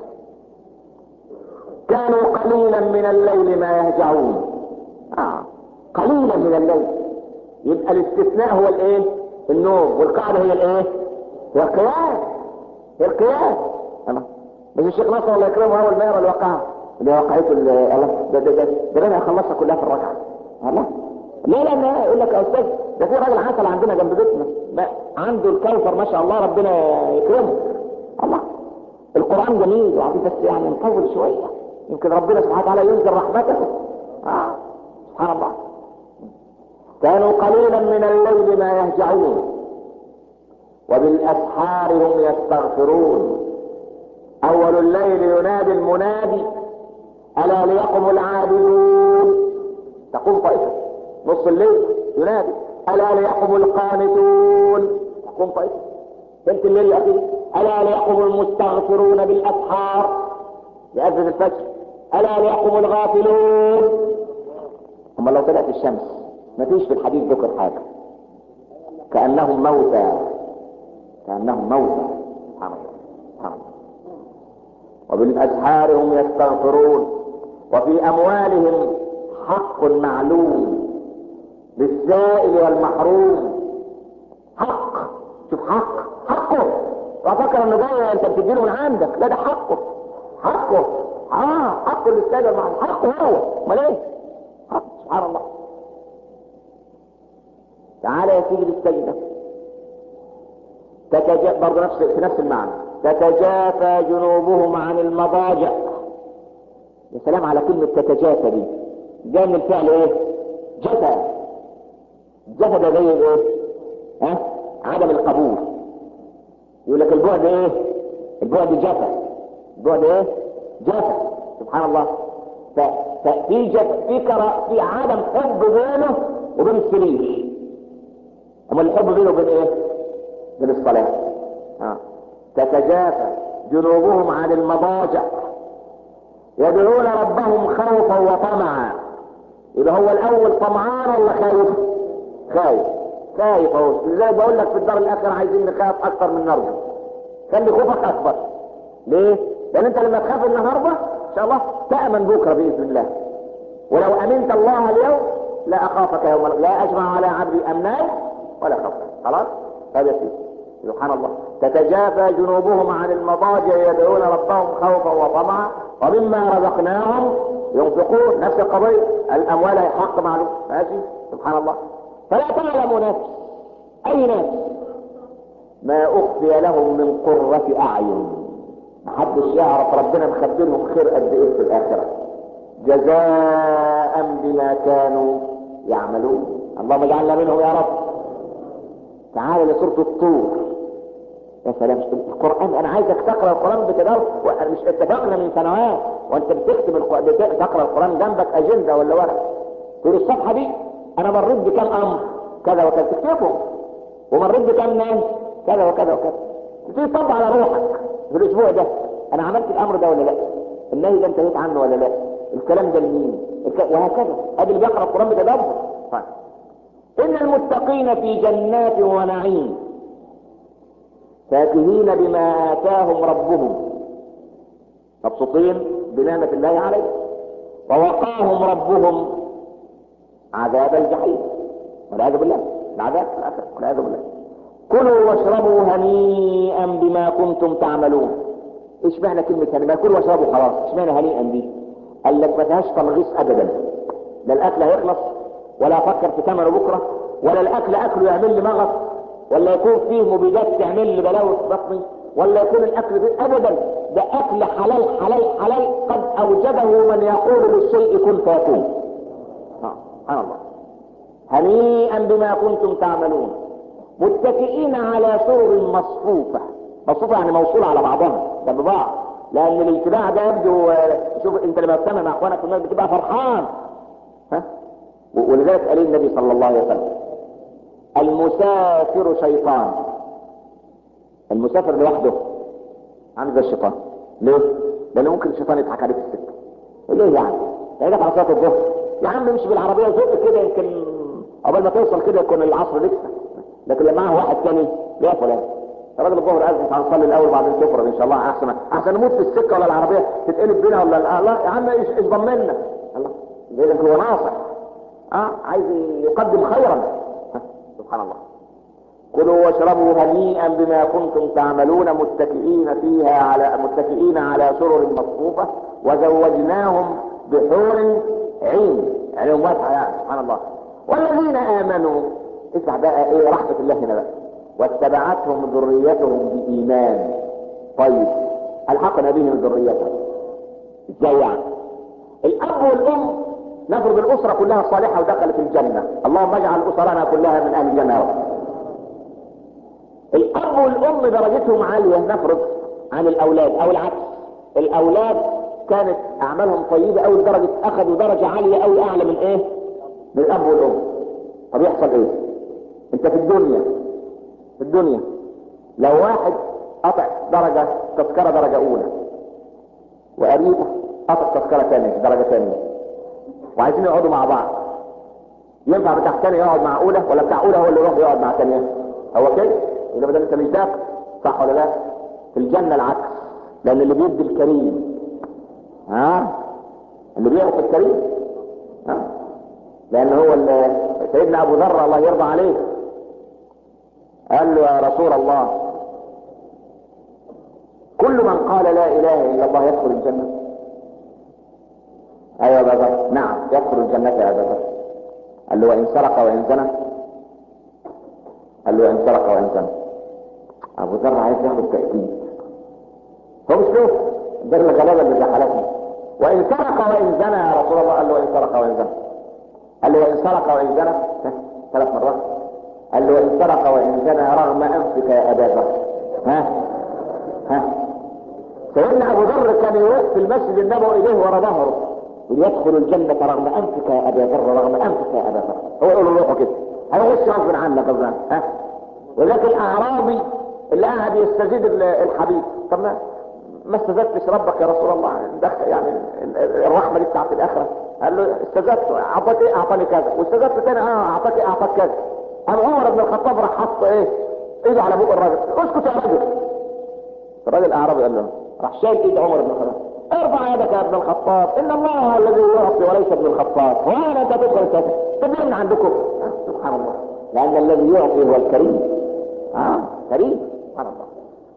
كانوا قليلا من الليل ما يهجعون اه قليلا من الليل يبقى الاستثناء هو الايه النوم والقاعده هي الايه هي القيام هي القيام الله مش الشيخ نصر الله يكرمه اول ما يقرا الواقعه اللي هي وقعته ال- الله ده ده ده ده انا هخلصها كلها في الركعه الله لا لا لا يقول لك يا استاذ ده في راجل عسل عندنا جنب بيتنا ما عنده الكوثر ما شاء الله ربنا يكرمه الله القران جميل وعظيم بس يعني نطول شويه يمكن ربنا سبحانه وتعالى ينزل رحمته آه. سبحان الله كانوا قليلا من الليل ما يهجعون وبالاسحار هم يستغفرون اول الليل ينادي المنادي الا ليقم العابدون تقوم طائفه نص الليل ينادي الا ليقم القانتون تقوم طائفه ثلث الليل يا اخي الا ليقم المستغفرون بالاسحار يأذن الفجر الا ليقم الغافلون هم لو طلعت الشمس مفيش في الحديث ذكر حاجه كانهم موتى كانهم موتى سبحان الله سبحان الله وبالاسحار هم يستغفرون وفي اموالهم حق معلوم للسائل والمحروم حق شوف حق حقه وفكر انه جاي انت بتديله من عندك لا ده حقه حقه اه حقه للسائل والمحروم حقه هو امال ايه حق سبحان الله تعالى يا سيدي بالسجده تتجا... برضه نفس في نفس المعنى تتجافى جنوبهم عن المضاجع يا سلام على كلمة تتجافى دي جاء من الفعل ايه جفا جفا ده زي ايه ها عدم القبول يقول لك البعد ايه البعد جفا البعد ايه جفا سبحان الله ف... ففي جفا في كرا في عدم حب بينه وبين السرير اما الحب بينه وبين ايه بين الصلاة ها تتجافى جنوبهم عن المضاجع يدعون ربهم خوفا وطمعا يبقى هو الاول طمعان ولا خايف خايف خايف اهو ازاي بقول لك في الدار الاخره عايزين نخاف اكتر من نرجو خلي خوفك اكبر ليه لان انت لما تخاف النهارده ان شاء الله تامن بكره باذن الله ولو امنت الله اليوم لا اخافك يوم لا اجمع على عبدي امناي ولا خوف خلاص هذا فيه سبحان الله تتجافى جنوبهم عن المضاجع يدعون ربهم خوفا وطمعا ومما رزقناهم ينفقون نفس القضية الأموال هي حق معلوم ماشي سبحان الله فلا تعلم نفس أي نفس ما أخفي لهم من قرة أعين محدش يعرف ربنا مخبرهم خير قد إيه في الآخرة جزاء بما كانوا يعملون اللهم اجعلنا منهم يا رب تعال لسورة الطور يا سلام القرآن أنا عايزك تقرأ القرآن بتدرس مش اتفقنا من سنوات وأنت بتكتب القرآن تقرأ القرآن جنبك أجندة ولا ورق تقول الصفحة دي أنا مريت بكم أمر كذا وكذا تكتبهم ومريت بكم ناس كذا وكذا وكذا تبتدي تطبق على روحك في الأسبوع ده أنا عملت الأمر ده ولا لا النهي ده انتهيت عنه ولا لا الكلام ده لمين الك... وهكذا ادي اللي بيقرأ القرآن بتدبر طيب إن المتقين في جنات ونعيم فاكهين بما آتاهم ربهم مبسوطين بنعمة الله عليه ووقاهم ربهم عذاب الجحيم والعياذ بالله العذاب الآخر والعياذ بالله كلوا واشربوا هنيئا بما كنتم تعملون ايش معنى كلمة هنيئا كلوا واشربوا خلاص ايش معنى هنيئا دي قال لك ما فيهاش تلغيص ابدا لا الاكل هيخلص ولا افكر في ثمنه بكره ولا الاكل اكله يعمل لي مغص ولا يكون فيه مبيدات تعمل لي بلاوي في بطني ولا يكون الاكل ده ابدا ده اكل حلال حلال حلال قد اوجده من يقول للشيء كن فيكون سبحان الله هنيئا بما كنتم تعملون متكئين على سرر مصفوفة مصفوفة يعني موصولة على بعضها ده ببعض لان الاجتماع ده يبدو شوف انت لما بتجتمع مع اخوانك في الناس بتبقى فرحان ها ولذلك قال النبي صلى الله عليه وسلم المسافر شيطان المسافر لوحده عامل زي الشيطان ليه؟ لان ممكن الشيطان يضحك عليك في السكه ليه يعني؟ يعني على صلاه الظهر يا عم امشي بالعربيه زق كده يمكن قبل ما توصل كده يكون العصر لسه لكن لما معه واحد تاني ليه يا فلان راجل الظهر اذن هنصلي الاول بعدين تفرج ان شاء الله احسن احسن نموت في السكه ولا العربيه تتقلب بينا ولا لا لا يا عم ايش ايش ضمننا الله اذا هو ناصح اه عايز يقدم خيرا سبحان الله كلوا واشربوا هنيئا بما كنتم تعملون متكئين فيها على متكئين على سرر مصفوفه وزوجناهم بحور عين يعني واسعه يعني سبحان الله والذين امنوا اسمع بقى ايه رحمه الله هنا بقى واتبعتهم ذريتهم بايمان طيب الحقنا بهم ذريتهم ازاي يعني الاب والام نفرض الاسره كلها صالحه ودخلت الجنه اللهم اجعل اسرنا كلها من اهل الجنه يا رب الاب والام درجتهم عاليه نفرض عن الاولاد او العكس الاولاد كانت اعمالهم طيبه قوي لدرجه اخذوا درجه عاليه قوي اعلى من ايه من الاب والام طب يحصل ايه انت في الدنيا في الدنيا لو واحد قطع درجه تذكره درجه اولى وقريبه قطع تذكره ثانيه درجه ثانيه وعايزين يقعدوا مع بعض ينفع بتاع ثانيه يقعد مع اولى ولا بتاع اولى هو اللي يروح يقعد مع ثانيه هو كده يبقى بدل انت مش داخل صح ولا لا في الجنه العكس لان اللي بيدي الكريم ها اللي بيعطي الكريم ها لان هو اللي سيدنا ابو ذر الله يرضى عليه قال له يا رسول الله كل من قال لا اله الا الله يدخل الجنه ايوه يا ابا ذر نعم يدخل الجنه يا ابا ذر قال له وان سرق وان زنى قال له وان سرق وان زنى ابو ذر عايز ياخد تأكيد هو مش له ده الغلابة اللي دخلتنا وان سرق وان زنى يا رسول الله قال له وان سرق وان زنى قال له وان سرق وان زنى ثلاث مرات قال له وان سرق وان زنى رغم انفك يا ابا ذر ها ها سيدنا ابو ذر كان يروح في المسجد النبوي اليه ورا ظهره يدخل الجنة رغم انفك يا ابا ذر رغم انفك يا ابا ذر هو يقول له روحه كده هيغش غصب عنك غصب عنك ها ولكن الاعرابي اللي قاعد يستزيد الحبيب طب ما ما استزدتش ربك يا رسول الله دخل يعني الرحمه دي بتاعت الاخره قال له استزدت اعطاك ايه اعطاني كذا واستزدت تاني اه اعطاك ايه اعطاك كذا قام عمر بن الخطاب راح حط ايه ايده على بوق الراجل اسكت يا راجل الراجل الاعرابي قال له راح شايل ايد عمر بن الخطاب ارفع يدك يا ابن الخطاب ان الله هو الذي يعطي وليس ابن الخطاب هو انا انت تدخل كذا طب من عندكم آه سبحان الله لان الذي يعطي هو الكريم اه كريم سبحان الله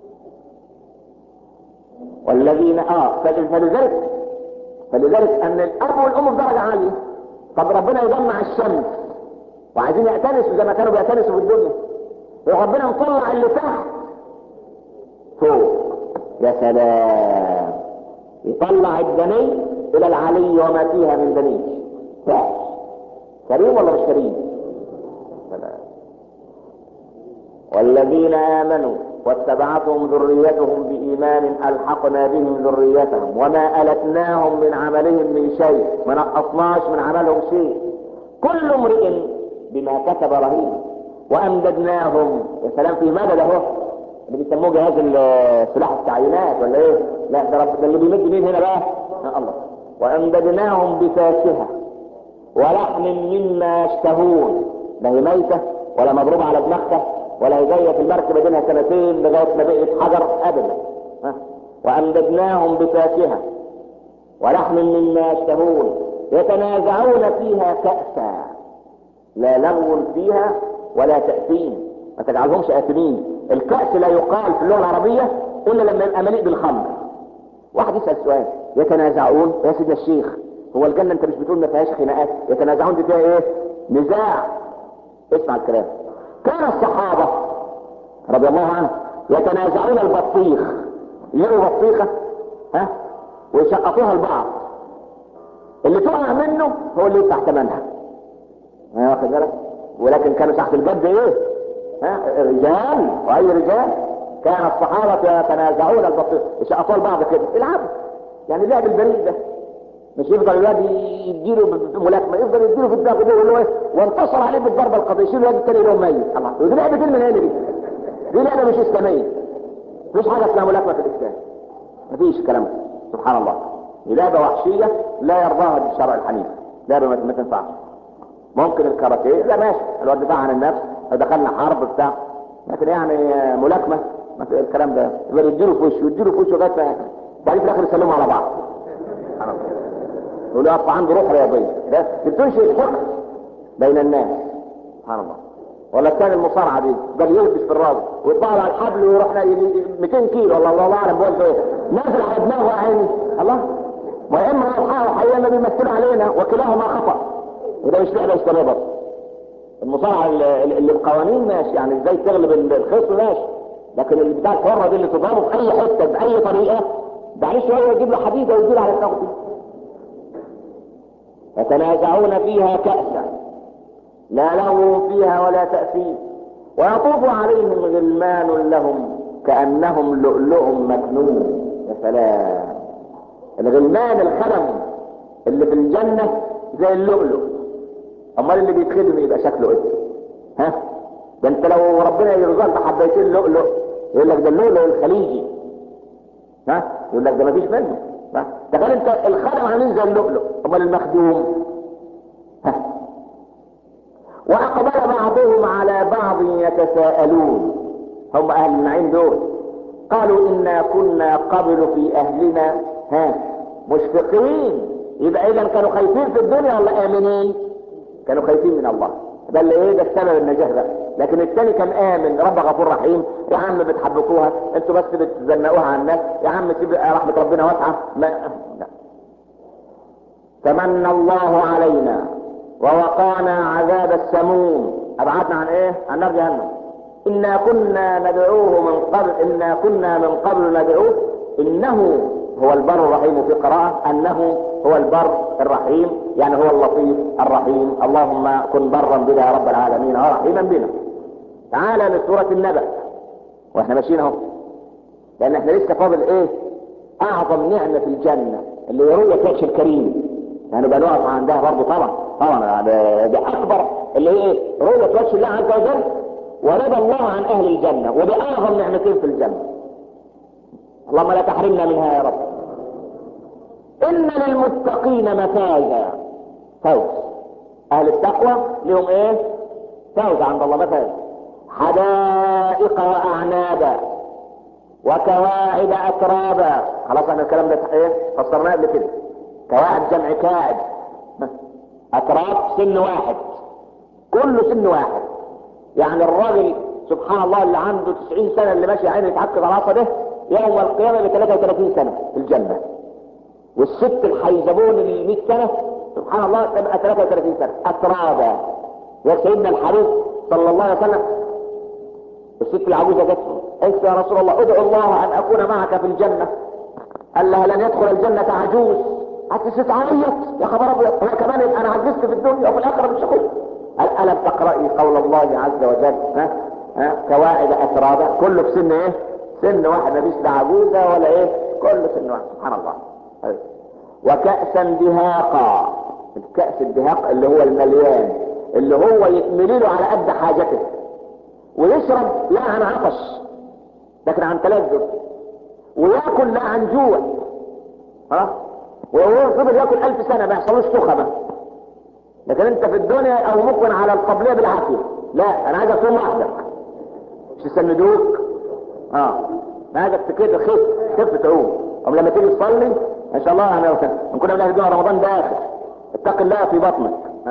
والذين اه فلذلك فلذلك ان الاب والام في درجه عاليه طب ربنا يجمع الشمس وعايزين يأتنسوا زي ما كانوا بيأتنسوا في الدنيا وربنا مطلع اللي تحت فوق يا سلام يطلع الدني الى العلي وما فيها من دني كريم ولا مش كريم سلام والذين امنوا واتبعتهم ذريتهم بإيمان ألحقنا بهم ذريتهم وما ألتناهم من عملهم من شيء ما نقصناش من عملهم شيء كل امرئ بما كسب رهين وأمددناهم يا سلام في مدد اهو اللي بيسموه جهاز سلاح التعيينات ولا ايه؟ لا ده رب ده اللي بيمد مين هنا بقى؟ يا الله وأمددناهم بفاكهة ولحم مما يشتهون لا هي ميتة ولا مضروبة على دماغها ولا جاية في المركبة بينها سنتين لغاية ما بقت حجر أبدا ها؟ وأمددناهم بفاكهة ولحم مما يشتهون يتنازعون فيها كأسا لا لغو فيها ولا تأثيم ما تجعلهمش آثمين الكأس لا يقال في اللغة العربية إلا لما يبقى مليء بالخمر واحد يسأل سؤال يتنازعون يا سيدنا الشيخ هو الجنة انت مش بتقول ما فيهاش خناقات يتنازعون دي فيها ايه نزاع اسمع الكلام كان الصحابة رضي الله عنهم يتنازعون البطيخ يلقوا بطيخة ها ويشققوها لبعض اللي تقع منه هو اللي يدفع ثمنها ها واخد بالك ولكن كانوا تحت الجد ايه ها رجال واي رجال كان الصحابة يتنازعون البطيخ يشققوها لبعض كده العبوا يعني لعب البريد ده مش يفضل الواد يديله ملاكمه يفضل يديله في الدماغ كده يقول له ايه وانتصر عليه بالضربه القضيه يشيل الواد التاني يقول ميت الله ودي لعبه فين من هنا دي؟ دي لعبه مش اسلاميه مفيش حاجه اسمها ملاكمه في الاسلام مفيش الكلام ده سبحان الله دي لعبه وحشيه لا يرضاها الشرع الحنيف لعبه ما تنفعش ممكن الكاراتيه لا ماشي الواد دفاع عن النفس دخلنا حرب بتاع لكن يعني ملاكمه ما في الكلام ده يبقى يديله في وشه يديله في وشه لغايه ما بعدين في الاخر يسلموا على بعض سبحان الله يقول له اصلا عنده روح رياضيه ده بتنشئ الحقد بين الناس سبحان الله ولا كان المصارعه دي قال يلبس في الراس ويطلع على الحبل ويروح 200 كيلو والله الله اعلم بوزنه ايه نازل على دماغه عيني الله ما اما الحقيقه وحقيقه ما بيمثلوا علينا وكلاهما خطا وده مش لعبه اسلاميه برضه المصارعه اللي بقوانين ماشي يعني ازاي تغلب الخصم ماشي لكن اللي بتاع الحره دي اللي تضربه في اي حته باي طريقه معلش هو يجيب له حديده ويديله على دماغه يتنازعون فيها كأسا لا لغو فيها ولا تأثير ويطوف عليهم غلمان لهم كأنهم لؤلؤ مكنون يا سلام الغلمان الخدم اللي في الجنة زي اللؤلؤ امال اللي بيتخدم يبقى شكله ايه ها ده انت لو ربنا يرزقك بحبيتين لؤلؤ يقول لك ده اللؤلؤ الخليجي ها يقول لك ده مفيش منه تخيل انت الخدم عاملين زي اللؤلؤ امال المخدوم ها واقبل بعضهم على بعض يتساءلون هم اهل النعيم دول قالوا انا كنا قبل في اهلنا ها مشفقين يبقى اذا كانوا خايفين في الدنيا ولا امنين كانوا خايفين من الله ده اللي ايه ده السبب النجاح بقى لكن الثاني كان امن رب غفور رحيم يا عم بتحبكوها انتوا بس بتزنقوها على الناس يا عم سيب رحمه ربنا واسعه ما لا تمنى الله علينا ووقانا عذاب السموم ابعدنا عن ايه عن نار جهنم إنا كنا ندعوه من قبل إنا كنا من قبل ندعوه إنه هو البر الرحيم في قراءة أنه هو البر الرحيم يعني هو اللطيف الرحيم اللهم كن برا بنا يا رب العالمين ورحيما بنا تعالى لسورة النبأ واحنا ماشيين اهو لان احنا لسه فاضل ايه اعظم نعمة في الجنة اللي هي رؤية وجه الكريم يعني بقى نقف عندها برضه طبعا طبعا يعني دي اكبر اللي هي ايه رؤية وجه الله عز وجل ورضى الله عن اهل الجنة ودي اعظم نعمتين في الجنة اللهم لا تحرمنا منها يا رب ان للمتقين مفازا فوز اهل التقوى لهم ايه فوز عند الله مفاز حدائق واعنابا وكواعب اترابا خلاص احنا الكلام ده ايه فسرناه قبل كده كواعب جمع كاعب اتراب سن واحد كله سن واحد يعني الراجل سبحان الله اللي عنده 90 سنه اللي ماشي عينه يتعكز على العصا ده يوم القيامه ب 33 سنه في الجنه والست الحيزبون اللي 100 سنه سبحان الله تبقى 33 سنه اترابا يا سيدنا الحبيب صلى الله عليه وسلم الست العجوزه جت قالت يا رسول الله ادعو الله ان اكون معك في الجنه قال لها لن يدخل الجنه عجوز هتست عيط يا خبر ابيض هو كمان يبقى انا عجزت في الدنيا وفي الاخره مش هخش قال الم تقراي قول الله عز وجل ها ها كواعد اترابا كله في سن ايه؟ سن واحد مفيش لا عجوزه ولا ايه؟ كله سن واحد سبحان الله أيوه. وكأسا دهاقا الكأس الدهاق اللي هو المليان اللي هو يتملي له على قد حاجته ويشرب لا عن عطش لكن عن تلذذ وياكل لا عن جوع ها وهو فضل ياكل ألف سنة ما يحصلوش سخمة لكن انت في الدنيا او ممكن على القبلية بالعافية لا انا عايز اصوم وحدك مش يسندوك اه انا عايزك كده خف خف تعوم او لما تيجي تصلي ان شاء الله انا ان كنا بنحكي رمضان داخل اتق الله في بطنك ها.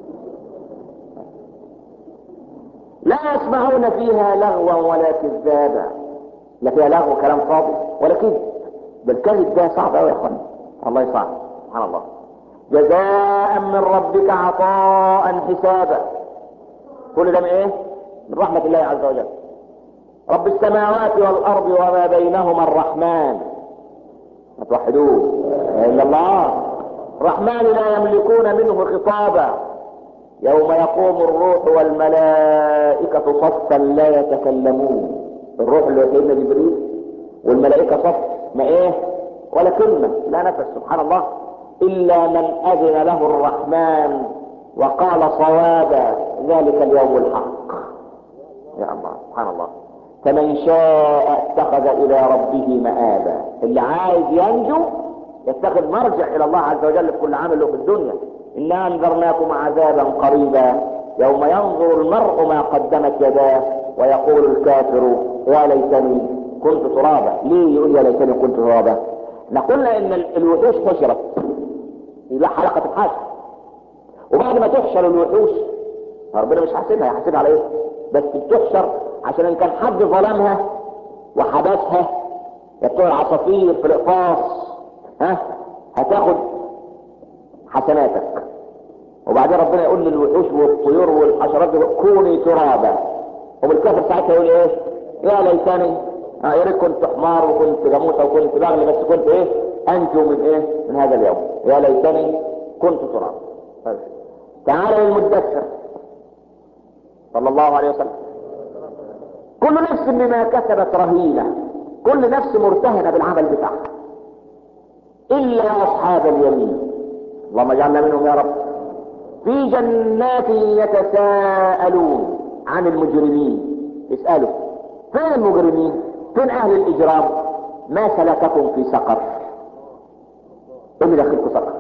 لا يسمعون فيها لغوا ولا كذابا لا فيها لغو كلام فاضي ولا كذب ده الكذب ده صعب قوي يا اخوان الله يصعب سبحان الله جزاء من ربك عطاء حسابا كل ده من ايه من رحمة الله عز وجل رب السماوات والارض وما بينهما الرحمن ما توحدوه الا الله الرحمن لا يملكون منه خطابا يوم يقوم الروح والملائكة صفا لا يتكلمون الروح اللي هو سيدنا جبريل والملائكة صف ما ايه ولا كلمة لا نفس سبحان الله إلا من أذن له الرحمن وقال صوابا ذلك اليوم الحق يا الله سبحان الله فمن شاء اتخذ إلى ربه مآبا اللي عايز ينجو يتخذ مرجع إلى الله عز وجل في كل عمل له في الدنيا إنا أنذرناكم عذابا قريبا يوم ينظر المرء ما قدمت يداه ويقول الكافر يا ليتني كنت ترابا ليه يقول يا ليتني كنت ترابا قلنا ان الوحوش حشرت يبقى حلقة الحشر وبعد ما تحشر الوحوش ربنا مش حاسبها هيحاسبها على ايه بس بتحشر عشان ان كان حد ظلمها وحبسها يا بتوع العصافير في الاقفاص ها هتاخد حسناتك وبعدين ربنا يقول للوحوش والطيور والحشرات دي كوني ترابا وبالكافر ساعتها يقول ايه يا ليتني اه يا ريت كنت حمار وكنت جاموسه وكنت بغل بس كنت ايه انجو من ايه من هذا اليوم يا ليتني كنت ترابا طيب. تعالى للمدثر صلى الله عليه وسلم كل نفس بما كسبت رهينه كل نفس مرتهنه بالعمل بتاعها الا اصحاب اليمين اللهم اجعلنا منهم يا رب في جنات يتساءلون عن المجرمين اسالوا فين المجرمين فين اهل الاجرام ما سلككم في سقر ايه اللي دخلكم سقر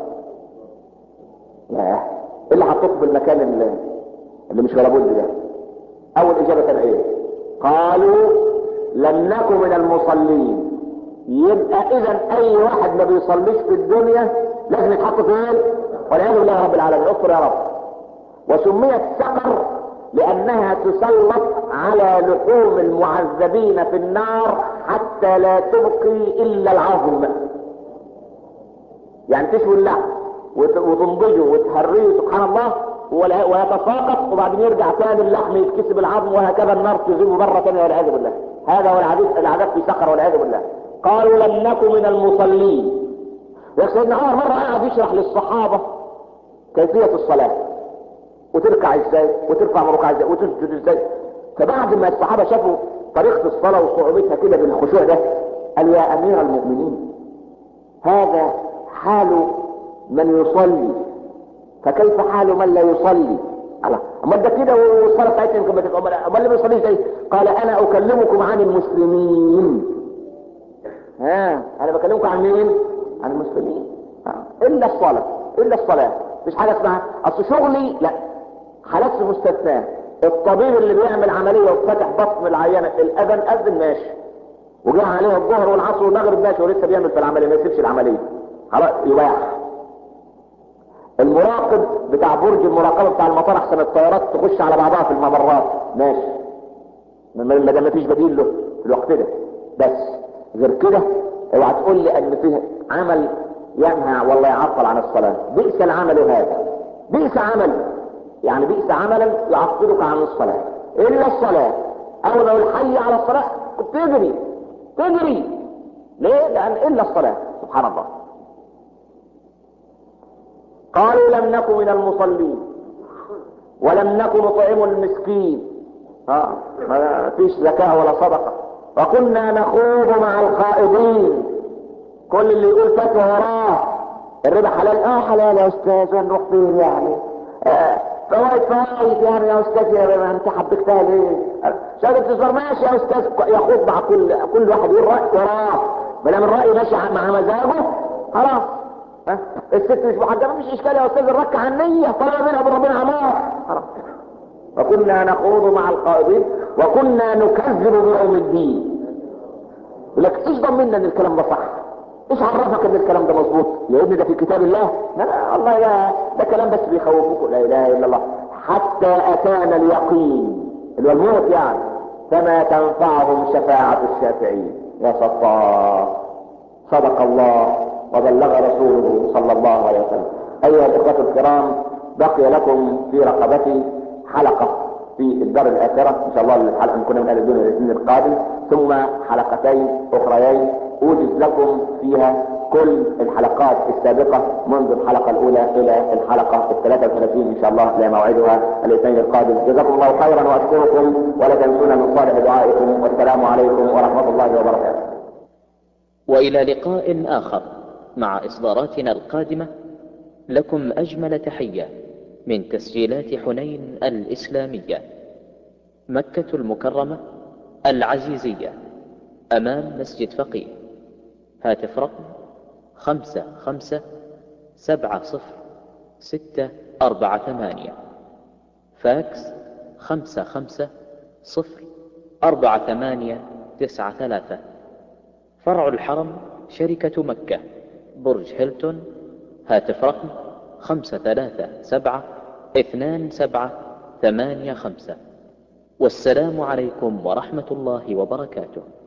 لا ايه اللي حطوكم في المكان اللي, اللي مش ولا بد ده اول اجابه كان ايه قالوا لم نكن من المصلين يبقى اذا اي واحد ما بيصليش في الدنيا لازم يتحط فين والعياذ بالله رب العالمين اغفر يا رب وسميت سقر لانها تسلط على لحوم المعذبين في النار حتى لا تبقي الا العظم يعني تشوي اللحم وتنضجه وتهريه سبحان الله ولا- ويتساقط وبعدين يرجع تاني اللحم يتكسب العظم وهكذا النار تذيبه مرة ثانية والعياذ بالله هذا هو العذاب العذاب في سقر والعياذ بالله قالوا لم نكن من المصلين يا سيدنا عمر مرة قاعد يشرح للصحابة كيفية الصلاة وتركع ازاي وترفع من ركعة ازاي وتسجد ازاي فبعد ما الصحابة شافوا طريقة الصلاة وصعوبتها كده بالخشوع ده قال يا امير المؤمنين هذا حال من يصلي فكيف حال من لا يصلي الله امال ده كده والصلاه بتاعتنا يمكن ما تبقى امال اللي ما بيصليش ازاي قال انا اكلمكم عن المسلمين ها انا بكلمكم عن مين عن المسلمين ها. الا الصلاه الا الصلاه مفيش حاجه اسمها اصل شغلي لا حالات مستثناه الطبيب اللي بيعمل عمليه وفتح بطن العيانه الاذن اذن ماشي وجاء عليه الظهر والعصر والمغرب ماشي ولسه بيعمل في العمليه ما يسيبش العمليه خلاص يباح المراقب بتاع برج المراقبه بتاع المطار احسن الطيارات تخش على بعضها في الممرات ماشي ما ما دام مفيش بديل له في الوقت ده بس غير كده اوعى تقول لي ان فيه عمل ينهى والله يعطل عن الصلاه بئس العمل هذا بئس عمل يعني بئس عملا يعطلك عن الصلاه الا الصلاه اول ما يقول حي على الصلاه كنت تجري تجري ليه؟ لان الا الصلاه سبحان الله قالوا لم نكن من المصلين ولم نكن نطعم المسكين اه ما فيش زكاة ولا صدقة وكنا نخوض مع الخائضين كل اللي يقول فتوى وراه الربا حلال اه حلال يا استاذ ونروح فين يعني آه فوائد فوائد يعني يا استاذ يا ربا انت حبكتها ليه شهادة تصدر ماشي يا استاذ يخوض مع كل كل واحد يقول رأي وراه ما دام الرأي ماشي مع مزاجه خلاص ها؟ الست مش محجبه مش اشكال يا استاذ الرك عن النيه طلب منها وبين ربنا عمار خلاص وكنا نخوض مع القائدين وكنا نكذب بيوم الدين يقول لك ايش ضمننا ان الكلام ده صح ايش عرفك ان الكلام ده مظبوط يا ابني ده في كتاب الله لا لا والله ده ده كلام بس بيخوفكم لا اله الا الله حتى اتانا اليقين اللي هو الموت يعني فما تنفعهم شفاعة الشافعين يا ستار صدق الله وبلغ رسوله صلى الله عليه وسلم ايها الاخوة الكرام بقي لكم في رقبتي حلقة في الدار الاخرة ان شاء الله الحلقة نكون من اهل الدنيا الاثنين القادم ثم حلقتين اخريين اوجز لكم فيها كل الحلقات السابقة منذ الحلقة الاولى الى الحلقة ال 33 ان شاء الله الى موعدها الاثنين القادم جزاكم الله خيرا واشكركم ولا تنسونا من صالح دعائكم والسلام عليكم ورحمة الله وبركاته والى لقاء اخر مع اصداراتنا القادمه لكم اجمل تحيه من تسجيلات حنين الاسلاميه مكه المكرمه العزيزيه امام مسجد فقيه هاتف رقم خمسه خمسه سبعه صفر سته اربعه ثمانيه فاكس خمسه خمسه صفر اربعه ثمانيه تسعه ثلاثه فرع الحرم شركة مكة برج هيلتون هاتف رقم خمسة ثلاثة سبعة اثنان سبعة ثمانية خمسة والسلام عليكم ورحمة الله وبركاته